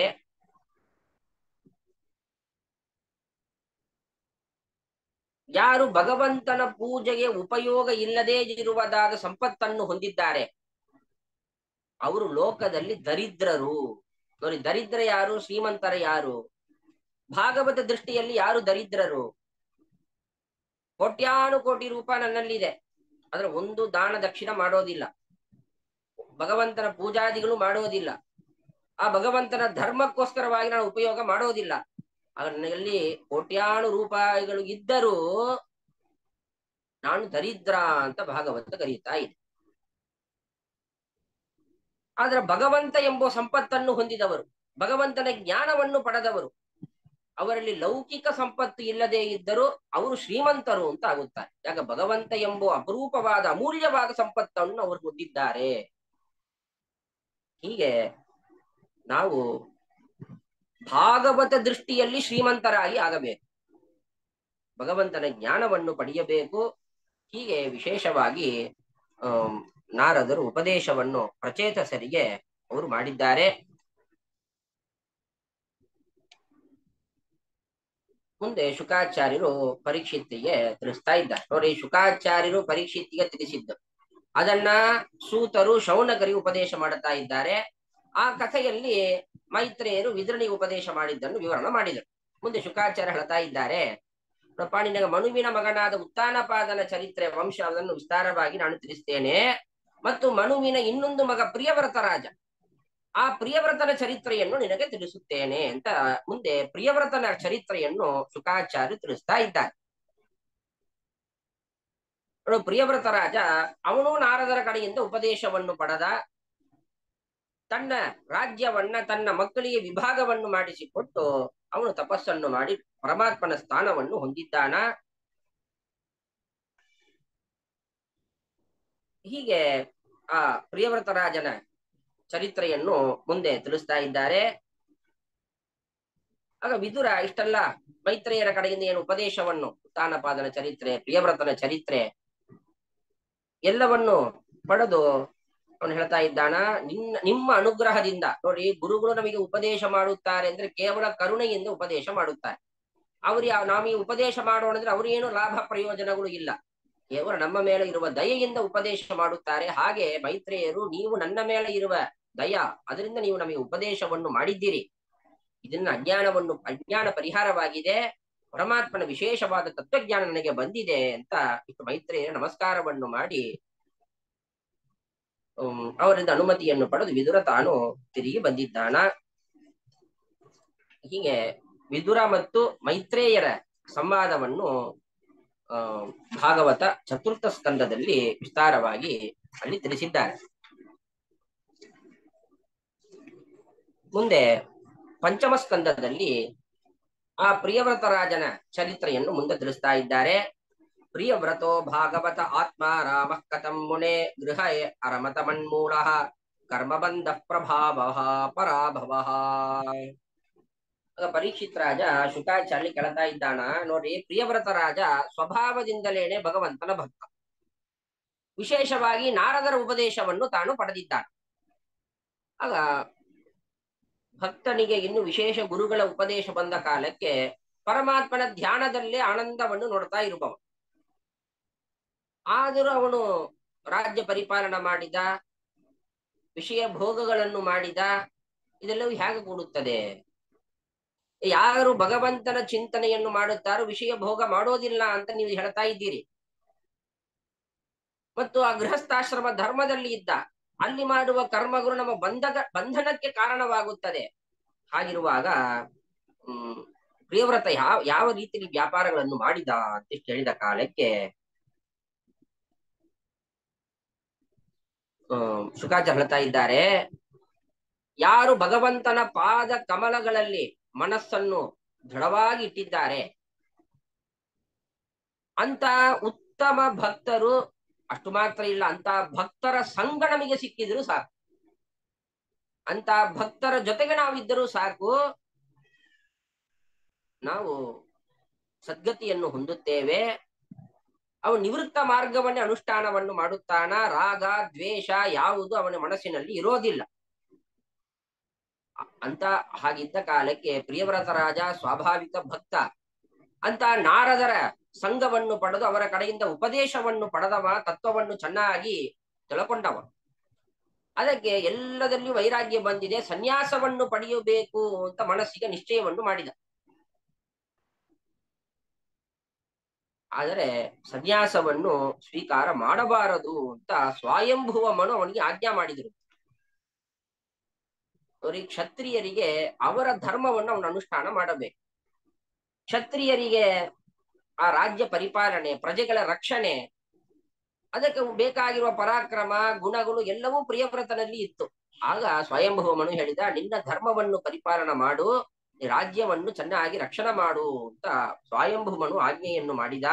ಯಾರು ಭಗವಂತನ ಪೂಜೆಗೆ ಉಪಯೋಗ ಇಲ್ಲದೇ ಇರುವುದಾದ ಸಂಪತ್ತನ್ನು ಹೊಂದಿದ್ದಾರೆ ಅವರು ಲೋಕದಲ್ಲಿ ದರಿದ್ರರು ನೋಡಿ ದರಿದ್ರ ಯಾರು ಶ್ರೀಮಂತರ ಯಾರು ಭಾಗವತ ದೃಷ್ಟಿಯಲ್ಲಿ ಯಾರು ದರಿದ್ರರು ಕೋಟ್ಯಾನು ಕೋಟಿ ರೂಪಾಯಿ ನನ್ನಲ್ಲಿದೆ ಆದ್ರೆ ಒಂದು ದಾನ ದಕ್ಷಿಣ ಮಾಡೋದಿಲ್ಲ ಭಗವಂತನ ಪೂಜಾದಿಗಳು ಮಾಡೋದಿಲ್ಲ ಆ ಭಗವಂತನ ಧರ್ಮಕ್ಕೋಸ್ಕರವಾಗಿ ನಾನು ಉಪಯೋಗ ಮಾಡೋದಿಲ್ಲ ನನ್ನಲ್ಲಿ ಕೋಟ್ಯಾನು ರೂಪಾಯಿಗಳು ಇದ್ದರೂ ನಾನು ದರಿದ್ರ ಅಂತ ಭಾಗವತ ಕರೀತಾ ಇದೆ ಆದ್ರೆ ಭಗವಂತ ಎಂಬ ಸಂಪತ್ತನ್ನು ಹೊಂದಿದವರು ಭಗವಂತನ ಜ್ಞಾನವನ್ನು ಪಡೆದವರು ಅವರಲ್ಲಿ ಲೌಕಿಕ ಸಂಪತ್ತು ಇಲ್ಲದೆ ಇದ್ದರೂ ಅವರು ಶ್ರೀಮಂತರು ಅಂತ ಆಗುತ್ತಾರೆ ಯಾಕ ಭಗವಂತ ಎಂಬ ಅಪರೂಪವಾದ ಅಮೂಲ್ಯವಾದ ಸಂಪತ್ತನ್ನು ಅವರು ಹೊಂದಿದ್ದಾರೆ ಹೀಗೆ ನಾವು ಭಾಗವತ ದೃಷ್ಟಿಯಲ್ಲಿ ಶ್ರೀಮಂತರಾಗಿ ಆಗಬೇಕು ಭಗವಂತನ ಜ್ಞಾನವನ್ನು ಪಡೆಯಬೇಕು ಹೀಗೆ ವಿಶೇಷವಾಗಿ ಅಹ್ ನಾರದರು ಉಪದೇಶವನ್ನು ಪ್ರಚೇತಸರಿಗೆ ಅವರು ಮಾಡಿದ್ದಾರೆ ಮುಂದೆ ಶುಕಾಚಾರ್ಯರು ಪರೀಕ್ಷಿತ್ತಿಗೆ ತಿಳಿಸ್ತಾ ಇದ್ದಾರೆ ನೋಡಿ ಶುಕಾಚಾರ್ಯರು ಪರೀಕ್ಷಿತ್ತಿಗೆ ತಿಳಿಸಿದ್ದು ಅದನ್ನ ಸೂತರು ಶೌನಕರಿಗೆ ಉಪದೇಶ ಮಾಡುತ್ತಾ ಇದ್ದಾರೆ ಆ ಕಥೆಯಲ್ಲಿ ಮೈತ್ರೇಯರು ವಿದ್ರಣಿಗೆ ಉಪದೇಶ ಮಾಡಿದ್ದನ್ನು ವಿವರಣೆ ಮಾಡಿದರು ಮುಂದೆ ಶುಕಾಚಾರ್ಯ ಹೇಳ್ತಾ ಇದ್ದಾರೆ ನೋಡಪ್ಪ ನಿನಗೆ ಮನುವಿನ ಮಗನಾದ ಉತ್ತಾನಪಾದನ ಚರಿತ್ರೆ ವಂಶ ಅದನ್ನು ವಿಸ್ತಾರವಾಗಿ ನಾನು ತಿಳಿಸ್ತೇನೆ ಮತ್ತು ಮನುವಿನ ಇನ್ನೊಂದು ಮಗ ಪ್ರಿಯವ್ರತ ರಾಜ ಆ ಪ್ರಿಯವ್ರತನ ಚರಿತ್ರೆಯನ್ನು ನಿನಗೆ ತಿಳಿಸುತ್ತೇನೆ ಅಂತ ಮುಂದೆ ಪ್ರಿಯವ್ರತನ ಚರಿತ್ರೆಯನ್ನು ಶುಕಾಚಾರ್ಯ ತಿಳಿಸ್ತಾ ಇದ್ದಾರೆ ನೋಡು ಪ್ರಿಯವ್ರತ ರಾಜ ಅವನು ನಾರದರ ಕಡೆಯಿಂದ ಉಪದೇಶವನ್ನು ಪಡೆದ ತನ್ನ ರಾಜ್ಯವನ್ನ ತನ್ನ ಮಕ್ಕಳಿಗೆ ವಿಭಾಗವನ್ನು ಮಾಡಿಸಿಕೊಟ್ಟು ಅವನು ತಪಸ್ಸನ್ನು ಮಾಡಿ ಪರಮಾತ್ಮನ ಸ್ಥಾನವನ್ನು ಹೊಂದಿದ್ದಾನ ಹೀಗೆ ಆ ಪ್ರಿಯವ್ರತ ರಾಜನ ಚರಿತ್ರೆಯನ್ನು ಮುಂದೆ ತಿಳಿಸ್ತಾ ಇದ್ದಾರೆ ಆಗ ವಿದುರ ಇಷ್ಟೆಲ್ಲ ಮೈತ್ರೇಯರ ಕಡೆಯಿಂದ ಏನು ಉಪದೇಶವನ್ನು ಉತ್ತಾನಪಾದನ ಚರಿತ್ರೆ ಪ್ರಿಯವ್ರತನ ಚರಿತ್ರೆ ಎಲ್ಲವನ್ನು ಪಡೆದು ಅವನು ಹೇಳ್ತಾ ಇದ್ದಾನ ನಿನ್ನ ನಿಮ್ಮ ಅನುಗ್ರಹದಿಂದ ನೋಡಿ ಗುರುಗಳು ನಮಗೆ ಉಪದೇಶ ಮಾಡುತ್ತಾರೆ ಅಂದ್ರೆ ಕೇವಲ ಕರುಣೆಯಿಂದ ಉಪದೇಶ ಮಾಡುತ್ತಾರೆ ಅವ್ರು ಯಾವ ನಾವು ಈ ಉಪದೇಶ ಮಾಡೋಣ ಅಂದ್ರೆ ಅವ್ರೇನು ಲಾಭ ಪ್ರಯೋಜನಗಳು ಇಲ್ಲ ಕೇವಲ ನಮ್ಮ ಮೇಲೆ ಇರುವ ದಯೆಯಿಂದ ಉಪದೇಶ ಮಾಡುತ್ತಾರೆ ಹಾಗೆ ಮೈತ್ರೇಯರು ನೀವು ನನ್ನ ಮೇಲೆ ಇರುವ ದಯ ಅದರಿಂದ ನೀವು ನಮಗೆ ಉಪದೇಶವನ್ನು ಮಾಡಿದ್ದೀರಿ ಇದನ್ನ ಅಜ್ಞಾನವನ್ನು ಅಜ್ಞಾನ ಪರಿಹಾರವಾಗಿದೆ ಪರಮಾತ್ಮನ ವಿಶೇಷವಾದ ತತ್ವಜ್ಞಾನ ನನಗೆ ಬಂದಿದೆ ಅಂತ ಇಷ್ಟು ಮೈತ್ರೇಯರ ನಮಸ್ಕಾರವನ್ನು ಮಾಡಿ ಹ್ಮ್, ಅವರಿಂದ ಅನುಮತಿಯನ್ನು ಪಡೆದು ವಿದುರ ತಾನು ತಿರುಗಿ ಬಂದಿದ್ದಾನ ಹೀಗೆ ವಿದುರ ಮತ್ತು ಮೈತ್ರೇಯರ ಸಂವಾದವನ್ನು ಆ ಭಾಗವತ ಚತುರ್ಥ ಸ್ಕಂದದಲ್ಲಿ ವಿಸ್ತಾರವಾಗಿ ಅಲ್ಲಿ ತಿಳಿಸಿದ್ದಾರೆ ಮುಂದೆ ಪಂಚಮ ಸ್ಕಂದದಲ್ಲಿ ಆ ಪ್ರಿಯವ್ರತ ರಾಜನ ಚರಿತ್ರೆಯನ್ನು ಮುಂದೆ ತಿಳಿಸ್ತಾ ಇದ್ದಾರೆ ಪ್ರಿಯವ್ರತೋ ಭಾಗವತ ಆತ್ಮ ರಾಮ ಕಥಂ ಮುನೆ ಗೃಹ ಅರಮತ ಮನ್ಮೂಲ ಕರ್ಮಬಂಧ ಪ್ರಭಾವ ಪರಾಭವ ಆಗ ಪರೀಕ್ಷಿತ್ ರಾಜ ಶುಕಾಚಾರ್ಯ ಕೇಳ್ತಾ ಇದ್ದಾನ ನೋಡಿ ಪ್ರಿಯವ್ರತ ರಾಜ ಸ್ವಭಾವದಿಂದಲೇನೆ ಭಗವಂತನ ಭಕ್ತ ವಿಶೇಷವಾಗಿ ನಾರದರ ಉಪದೇಶವನ್ನು ತಾನು ಪಡೆದಿದ್ದಾನೆ ಆಗ ಭಕ್ತನಿಗೆ ಇನ್ನು ವಿಶೇಷ ಗುರುಗಳ ಉಪದೇಶ ಬಂದ ಕಾಲಕ್ಕೆ ಪರಮಾತ್ಮನ ಧ್ಯಾನದಲ್ಲೇ ಆನಂದವನ್ನು ನೋಡ್ತಾ ಇರುವವ ಆದರೂ ಅವನು ರಾಜ್ಯ ಪರಿಪಾಲನ ಮಾಡಿದ ವಿಷಯ ಭೋಗಗಳನ್ನು ಮಾಡಿದ ಇದೆಲ್ಲವೂ ಹೇಗೆ ಕೂಡುತ್ತದೆ ಯಾರು ಭಗವಂತನ ಚಿಂತನೆಯನ್ನು ಮಾಡುತ್ತಾರೋ ವಿಷಯ ಭೋಗ ಮಾಡೋದಿಲ್ಲ ಅಂತ ನೀವು ಹೇಳ್ತಾ ಇದ್ದೀರಿ ಮತ್ತು ಆ ಗೃಹಸ್ಥಾಶ್ರಮ ಧರ್ಮದಲ್ಲಿ ಇದ್ದ ಅಲ್ಲಿ ಮಾಡುವ ಕರ್ಮಗಳು ನಮ್ಮ ಬಂಧಕ ಬಂಧನಕ್ಕೆ ಕಾರಣವಾಗುತ್ತದೆ ಹಾಗಿರುವಾಗ ಹ್ಮ್ ಪ್ರಿಯವ್ರತ ಯಾವ ಯಾವ ರೀತಿಯಲ್ಲಿ ವ್ಯಾಪಾರಗಳನ್ನು ಮಾಡಿದ ಅಂತ ಕೇಳಿದ ಕಾಲಕ್ಕೆ ಹ್ಮ್ ಶುಕಾಚಾರ್ಯ ಹೇಳ್ತಾ ಇದ್ದಾರೆ ಯಾರು ಭಗವಂತನ ಪಾದ ಕಮಲಗಳಲ್ಲಿ ಮನಸ್ಸನ್ನು ದೃಢವಾಗಿ ಇಟ್ಟಿದ್ದಾರೆ ಅಂತ ಉತ್ತಮ ಭಕ್ತರು ಅಷ್ಟು ಮಾತ್ರ ಇಲ್ಲ ಅಂತ ಭಕ್ತರ ಸಂಘ ನಮಗೆ ಸಿಕ್ಕಿದ್ರು ಸಾಕು ಅಂತ ಭಕ್ತರ ಜೊತೆಗೆ ನಾವಿದ್ದರೂ ಸಾಕು ನಾವು ಸದ್ಗತಿಯನ್ನು ಹೊಂದುತ್ತೇವೆ ಅವ ನಿವೃತ್ತ ಮಾರ್ಗವನ್ನೇ ಅನುಷ್ಠಾನವನ್ನು ಮಾಡುತ್ತಾನ ರಾಗ ದ್ವೇಷ ಯಾವುದು ಅವನ ಮನಸ್ಸಿನಲ್ಲಿ ಇರೋದಿಲ್ಲ ಅ- ಅಂತ ಹಾಗಿದ್ದ ಕಾಲಕ್ಕೆ ಪ್ರಿಯವ್ರತ ರಾಜ ಸ್ವಾಭಾವಿಕ ಭಕ್ತ ಅಂತ ನಾರದರ ಸಂಘವನ್ನು ಪಡೆದು ಅವರ ಕಡೆಯಿಂದ ಉಪದೇಶವನ್ನು ಪಡೆದವ ತತ್ವವನ್ನು ಚೆನ್ನಾಗಿ ತಿಳ್ಕೊಂಡವ ಅದಕ್ಕೆ ಎಲ್ಲದಲ್ಲಿಯೂ ವೈರಾಗ್ಯ ಬಂದಿದೆ ಸನ್ಯಾಸವನ್ನು ಪಡೆಯಬೇಕು ಅಂತ ಮನಸ್ಸಿಗೆ ನಿಶ್ಚಯವನ್ನು ಮಾಡಿದ ಆದರೆ ಸನ್ಯಾಸವನ್ನು ಸ್ವೀಕಾರ ಮಾಡಬಾರದು ಅಂತ ಸ್ವಯಂಭುವ ಮನು ಅವನಿಗೆ ಆಜ್ಞಾ ಮಾಡಿದರು ಅವರಿಗೆ ಕ್ಷತ್ರಿಯರಿಗೆ ಅವರ ಧರ್ಮವನ್ನು ಅವನು ಅನುಷ್ಠಾನ ಮಾಡಬೇಕು ಕ್ಷತ್ರಿಯರಿಗೆ ಆ ರಾಜ್ಯ ಪರಿಪಾಲನೆ ಪ್ರಜೆಗಳ ರಕ್ಷಣೆ ಅದಕ್ಕೆ ಬೇಕಾಗಿರುವ ಪರಾಕ್ರಮ ಗುಣಗಳು ಎಲ್ಲವೂ ಪ್ರಿಯವ್ರತನಲ್ಲಿ ಇತ್ತು ಆಗ ಸ್ವಯಂಭೂಮನು ಹೇಳಿದ ನಿನ್ನ ಧರ್ಮವನ್ನು ಪರಿಪಾಲನ ಮಾಡು ಈ ರಾಜ್ಯವನ್ನು ಚೆನ್ನಾಗಿ ರಕ್ಷಣೆ ಮಾಡು ಅಂತ ಸ್ವಯಂಭೂಮನು ಆಜ್ಞೆಯನ್ನು ಮಾಡಿದ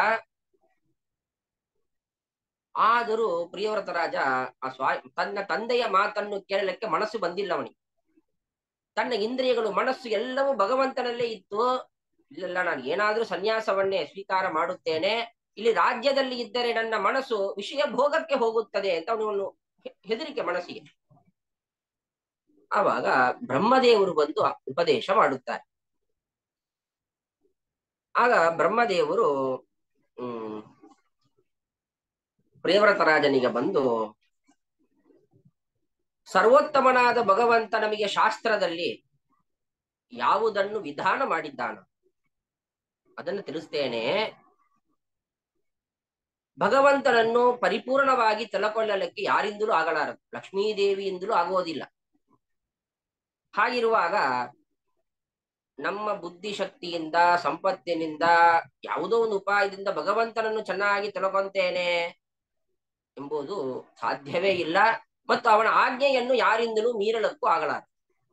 ಆದರೂ ಪ್ರಿಯವ್ರತ ರಾಜ ಆ ಸ್ವ ತನ್ನ ತಂದೆಯ ಮಾತನ್ನು ಕೇಳಲಿಕ್ಕೆ ಮನಸ್ಸು ಬಂದಿಲ್ಲ ಅವನಿಗೆ ತನ್ನ ಇಂದ್ರಿಯಗಳು ಮನಸ್ಸು ಎಲ್ಲವೂ ಭಗವಂತನಲ್ಲೇ ಇತ್ತು ಇಲ್ಲೆಲ್ಲ ನಾನು ಏನಾದ್ರೂ ಸನ್ಯಾಸವನ್ನೇ ಸ್ವೀಕಾರ ಮಾಡುತ್ತೇನೆ ಇಲ್ಲಿ ರಾಜ್ಯದಲ್ಲಿ ಇದ್ದರೆ ನನ್ನ ಮನಸ್ಸು ವಿಷಯ ಭೋಗಕ್ಕೆ ಹೋಗುತ್ತದೆ ಅಂತ ಅವನು ಹೆ- ಹೆದರಿಕೆ ಮನಸ್ಸಿಗೆ ಆವಾಗ ಬ್ರಹ್ಮದೇವರು ಬಂದು ಆ ಉಪದೇಶ ಮಾಡುತ್ತಾರೆ ಆಗ ಬ್ರಹ್ಮದೇವರು ಹ್ಮ್ ಪ್ರಿಯವ್ರತ ರಾಜನಿಗೆ ಬಂದು ಸರ್ವೋತ್ತಮನಾದ ಭಗವಂತ ನಮಗೆ ಶಾಸ್ತ್ರದಲ್ಲಿ ಯಾವುದನ್ನು ವಿಧಾನ ಮಾಡಿದ್ದಾನ ಅದನ್ನು ತಿಳಿಸ್ತೇನೆ ಭಗವಂತನನ್ನು ಪರಿಪೂರ್ಣವಾಗಿ ತಿಳ್ಕೊಳ್ಳಲಿಕ್ಕೆ ಯಾರಿಂದಲೂ ಆಗಲಾರದು ಲಕ್ಷ್ಮೀದೇವಿಯಿಂದಲೂ ಆಗೋದಿಲ್ಲ ಹಾಗಿರುವಾಗ ನಮ್ಮ ಬುದ್ಧಿಶಕ್ತಿಯಿಂದ ಸಂಪತ್ತಿನಿಂದ ಯಾವುದೋ ಒಂದು ಉಪಾಯದಿಂದ ಭಗವಂತನನ್ನು ಚೆನ್ನಾಗಿ ತಿಳ್ಕೊಂತೇನೆ ಎಂಬುದು ಸಾಧ್ಯವೇ ಇಲ್ಲ ಮತ್ತು ಅವನ ಆಜ್ಞೆಯನ್ನು ಯಾರಿಂದಲೂ ಮೀರಲಕ್ಕೂ ಆಗಲಾರದು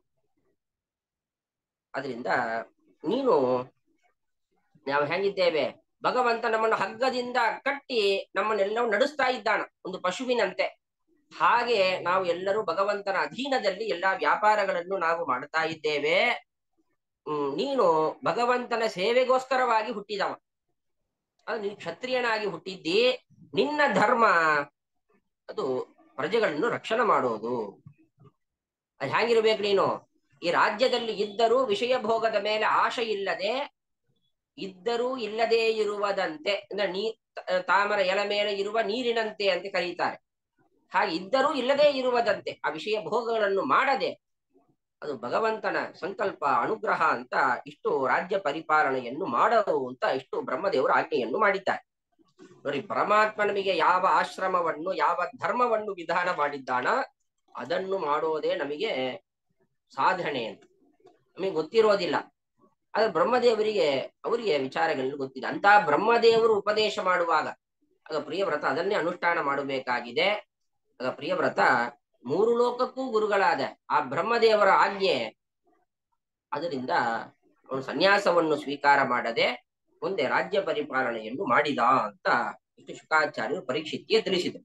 ಅದರಿಂದ ನೀನು ನಾವು ಹೆಂಗಿದ್ದೇವೆ ಭಗವಂತ ನಮ್ಮನ್ನು ಹಗ್ಗದಿಂದ ಕಟ್ಟಿ ನಮ್ಮನ್ನೆಲ್ಲವೂ ನಡೆಸ್ತಾ ಇದ್ದಾನ ಒಂದು ಪಶುವಿನಂತೆ ಹಾಗೆ ನಾವು ಎಲ್ಲರೂ ಭಗವಂತನ ಅಧೀನದಲ್ಲಿ ಎಲ್ಲಾ ವ್ಯಾಪಾರಗಳನ್ನು ನಾವು ಮಾಡ್ತಾ ಇದ್ದೇವೆ ಹ್ಮ್ ನೀನು ಭಗವಂತನ ಸೇವೆಗೋಸ್ಕರವಾಗಿ ಹುಟ್ಟಿದವ ಅದು ನೀನು ಕ್ಷತ್ರಿಯನಾಗಿ ಹುಟ್ಟಿದ್ದಿ ನಿನ್ನ ಧರ್ಮ ಅದು ಪ್ರಜೆಗಳನ್ನು ರಕ್ಷಣೆ ಮಾಡೋದು ಅದ್ ಹ್ಯಾಂಗಿರ್ಬೇಕು ನೀನು ಈ ರಾಜ್ಯದಲ್ಲಿ ಇದ್ದರೂ ವಿಷಯ ಭೋಗದ ಮೇಲೆ ಆಶೆ ಇಲ್ಲದೆ ಇದ್ದರೂ ಇಲ್ಲದೇ ಇರುವುದಂತೆ ಅಂದ್ರೆ ನೀ ತ- ತಾಮರ ಎಲ ಮೇಲೆ ಇರುವ ನೀರಿನಂತೆ ಅಂತ ಕರೀತಾರೆ ಹಾಗೆ ಇದ್ದರೂ ಇಲ್ಲದೇ ಇರುವುದಂತೆ ಆ ವಿಷಯ ಭೋಗಗಳನ್ನು ಮಾಡದೆ ಅದು ಭಗವಂತನ ಸಂಕಲ್ಪ ಅನುಗ್ರಹ ಅಂತ ಇಷ್ಟು ರಾಜ್ಯ ಪರಿಪಾಲನೆಯನ್ನು ಮಾಡಲು ಅಂತ ಇಷ್ಟು ಬ್ರಹ್ಮದೇವರು ಆಜ್ಞೆಯನ್ನು ಮಾಡಿದ್ದಾರೆ ನೋಡಿ ಪರಮಾತ್ಮ ನಮಗೆ ಯಾವ ಆಶ್ರಮವನ್ನು ಯಾವ ಧರ್ಮವನ್ನು ವಿಧಾನ ಮಾಡಿದ್ದಾನ ಅದನ್ನು ಮಾಡೋದೇ ನಮಗೆ ಸಾಧನೆ ಅಂತ ನಮಗೆ ಗೊತ್ತಿರೋದಿಲ್ಲ ಆದ್ರೆ ಬ್ರಹ್ಮದೇವರಿಗೆ ಅವರಿಗೆ ವಿಚಾರಗಳು ಗೊತ್ತಿದೆ ಅಂತ ಬ್ರಹ್ಮದೇವರು ಉಪದೇಶ ಮಾಡುವಾಗ ಆಗ ಪ್ರಿಯವ್ರತ ಅದನ್ನೇ ಅನುಷ್ಠಾನ ಮಾಡಬೇಕಾಗಿದೆ ಆಗ ಪ್ರಿಯವ್ರತ ಮೂರು ಲೋಕಕ್ಕೂ ಗುರುಗಳಾದ ಆ ಬ್ರಹ್ಮದೇವರ ಆಜ್ಞೆ ಅದರಿಂದ ಅವನು ಸನ್ಯಾಸವನ್ನು ಸ್ವೀಕಾರ ಮಾಡದೆ ಮುಂದೆ ರಾಜ್ಯ ಪರಿಪಾಲನೆಯನ್ನು ಮಾಡಿದ ಅಂತ ಇಷ್ಟು ಶುಕಾಚಾರ್ಯರು ಪರೀಕ್ಷಿತಿಗೆ ತಿಳಿಸಿದರು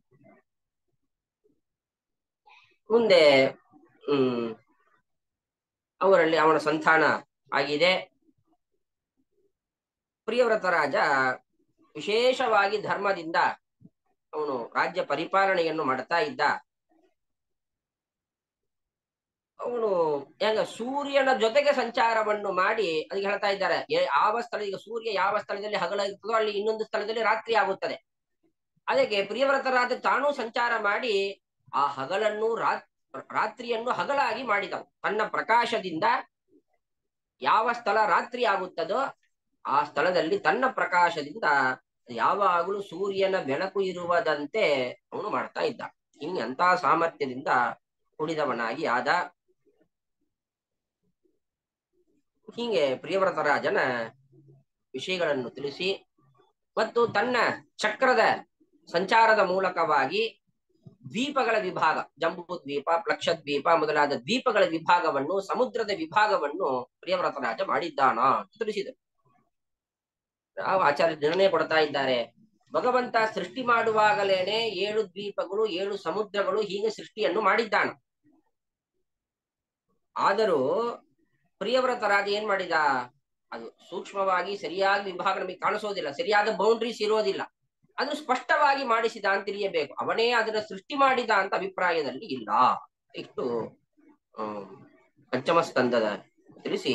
ಮುಂದೆ ಹ್ಮ್ ಅವರಲ್ಲಿ ಅವನ ಸಂತಾನ ಆಗಿದೆ ಪ್ರಿಯವ್ರತ ರಾಜ ವಿಶೇಷವಾಗಿ ಧರ್ಮದಿಂದ ಅವನು ರಾಜ್ಯ ಪರಿಪಾಲನೆಯನ್ನು ಮಾಡ್ತಾ ಇದ್ದ ಅವನು ಹೆಂಗ ಸೂರ್ಯನ ಜೊತೆಗೆ ಸಂಚಾರವನ್ನು ಮಾಡಿ ಅದಕ್ಕೆ ಹೇಳ್ತಾ ಇದ್ದಾರೆ ಎ- ಯಾವ ಸ್ಥಳ ಈಗ ಸೂರ್ಯ ಯಾವ ಸ್ಥಳದಲ್ಲಿ ಹಗಲ ಇರ್ತದೋ ಅಲ್ಲಿ ಇನ್ನೊಂದು ಸ್ಥಳದಲ್ಲಿ ರಾತ್ರಿ ಆಗುತ್ತದೆ ಅದಕ್ಕೆ ಪ್ರಿಯವ್ರತರಾದ ತಾನೂ ಸಂಚಾರ ಮಾಡಿ ಆ ಹಗಲನ್ನು ರಾತ್ ರಾತ್ರಿಯನ್ನು ಹಗಲಾಗಿ ಮಾಡಿದವು ತನ್ನ ಪ್ರಕಾಶದಿಂದ ಯಾವ ಸ್ಥಳ ರಾತ್ರಿ ಆಗುತ್ತದೋ ಆ ಸ್ಥಳದಲ್ಲಿ ತನ್ನ ಪ್ರಕಾಶದಿಂದ ಯಾವಾಗಲೂ ಸೂರ್ಯನ ಬೆಳಕು ಇರುವುದಂತೆ ಅವನು ಮಾಡ್ತಾ ಇದ್ದ ಹಿಂಗೆ ಅಂತ ಸಾಮರ್ಥ್ಯದಿಂದ ಕುಡಿದವನಾಗಿ ಆದ ಹೀಗೆ ಪ್ರಿಯವ್ರತ ರಾಜನ ವಿಷಯಗಳನ್ನು ತಿಳಿಸಿ ಮತ್ತು ತನ್ನ ಚಕ್ರದ ಸಂಚಾರದ ಮೂಲಕವಾಗಿ ದ್ವೀಪಗಳ ವಿಭಾಗ ಜಂಬೂ ದ್ವೀಪ ಪ್ಲಕ್ಷದ್ವೀಪ ಮೊದಲಾದ ದ್ವೀಪಗಳ ವಿಭಾಗವನ್ನು ಸಮುದ್ರದ ವಿಭಾಗವನ್ನು ಪ್ರಿಯವ್ರತ ರಾಜ ಮಾಡಿದ್ದಾನ ಅಂತ ತಿಳಿಸಿದರು ನಾವು ಆಚಾರ್ಯ ನಿರ್ಣಯ ಕೊಡ್ತಾ ಇದ್ದಾರೆ ಭಗವಂತ ಸೃಷ್ಟಿ ಮಾಡುವಾಗಲೇನೆ ಏಳು ದ್ವೀಪಗಳು ಏಳು ಸಮುದ್ರಗಳು ಹೀಗೆ ಸೃಷ್ಟಿಯನ್ನು ಮಾಡಿದ್ದಾನ ಆದರೂ ಪ್ರಿಯವ್ರತ ರಾಜ ಏನ್ ಮಾಡಿದ ಅದು ಸೂಕ್ಷ್ಮವಾಗಿ ಸರಿಯಾಗಿ ವಿಭಾಗ ನಮಗೆ ಕಾಣಿಸೋದಿಲ್ಲ ಸರಿಯಾದ ಬೌಂಡ್ರೀಸ್ ಇರೋದಿಲ್ಲ ಅದು ಸ್ಪಷ್ಟವಾಗಿ ಮಾಡಿಸಿದ ಅಂತ ತಿಳಿಯಬೇಕು ಅವನೇ ಅದನ್ನ ಸೃಷ್ಟಿ ಮಾಡಿದ ಅಂತ ಅಭಿಪ್ರಾಯದಲ್ಲಿ ಇಲ್ಲ ಇಷ್ಟು ಹ್ಮ್ ಪಂಚಮ ಸ್ಕಂದದ ತಿಳಿಸಿ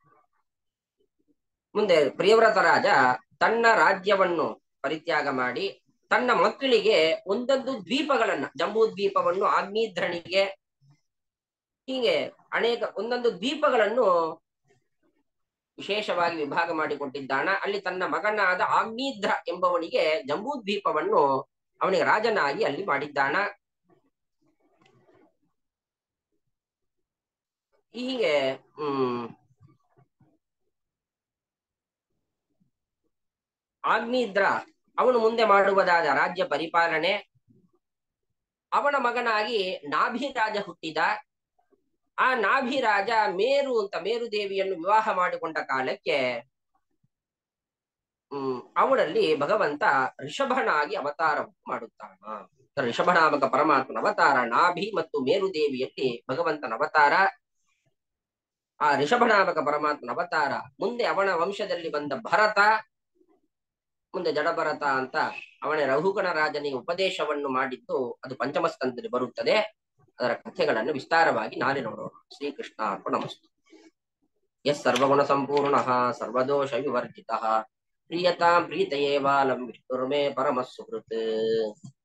ಮುಂದೆ ಪ್ರಿಯವ್ರತ ರಾಜ ತನ್ನ ರಾಜ್ಯವನ್ನು ಪರಿತ್ಯಾಗ ಮಾಡಿ ತನ್ನ ಮಕ್ಕಳಿಗೆ ಒಂದೊಂದು ದ್ವೀಪಗಳನ್ನ ಜಂಬೂ ದ್ವೀಪವನ್ನು ಆಗ್ನೇಧ್ರಣಿಗೆ ಹೀಗೆ ಅನೇಕ ಒಂದೊಂದು ದ್ವೀಪಗಳನ್ನು ವಿಶೇಷವಾಗಿ ವಿಭಾಗ ಮಾಡಿಕೊಟ್ಟಿದ್ದಾನ ಅಲ್ಲಿ ತನ್ನ ಮಗನಾದ ಆಗ್ನೇಧ್ರ ಎಂಬವನಿಗೆ ಜಂಬೂ ದ್ವೀಪವನ್ನು ಅವನಿಗೆ ರಾಜನಾಗಿ ಅಲ್ಲಿ ಮಾಡಿದ್ದಾನ ಹೀಗೆ ಹ್ಮ್ ಆಗ್ನೇದ್ರ ಅವನು ಮುಂದೆ ಮಾಡುವುದಾದ ರಾಜ್ಯ ಪರಿಪಾಲನೆ ಅವನ ಮಗನಾಗಿ ನಾಭಿರಾಜ ಹುಟ್ಟಿದ ಆ ನಾಭಿರಾಜ ಮೇರು ಅಂತ ಮೇರು ದೇವಿಯನ್ನು ವಿವಾಹ ಮಾಡಿಕೊಂಡ ಕಾಲಕ್ಕೆ ಹ್ಮ್ ಅವಳಲ್ಲಿ ಭಗವಂತ ಋಷಭನಾಗಿ ಅವತಾರ ಮಾಡುತ್ತಾನ ಋಷಭನಾಮಕ ಪರಮಾತ್ಮನ ಅವತಾರ ನಾಭಿ ಮತ್ತು ಮೇರು ದೇವಿಯಲ್ಲಿ ಭಗವಂತನ ಅವತಾರ ಆ ಋಷಭನಾಮಕ ಪರಮಾತ್ಮನ ಅವತಾರ ಮುಂದೆ ಅವನ ವಂಶದಲ್ಲಿ ಬಂದ ಭರತ ಮುಂದೆ ಜಡಭರತ ಅಂತ ಅವನ ರಘುಗಣ ರಾಜನಿಗೆ ಉಪದೇಶವನ್ನು ಮಾಡಿದ್ದು ಅದು ಪಂಚಮ ಸ್ಕಂದದಲ್ಲಿ ಬರುತ್ತದೆ ಅದರ ಕಥೆಗಳನ್ನು ವಿಸ್ತಾರವಾಗಿ ನಾಳೆ ನೋಡೋಣ ಶ್ರೀಕೃಷ್ಣ ಅರ್ಪಣಮಸ್ತು ಎಸ್ ಸರ್ವಗುಣ ಸಂಪೂರ್ಣ ಸರ್ವದೋಷ ವಿವರ್ಜಿತ ಪ್ರಿಯತಾಂ ಪ್ರೀತಯೇವಾಲಂ ವಿಷ್ಣುರ್ಮೇ ಪರಮಃ ಸುಹೃತ್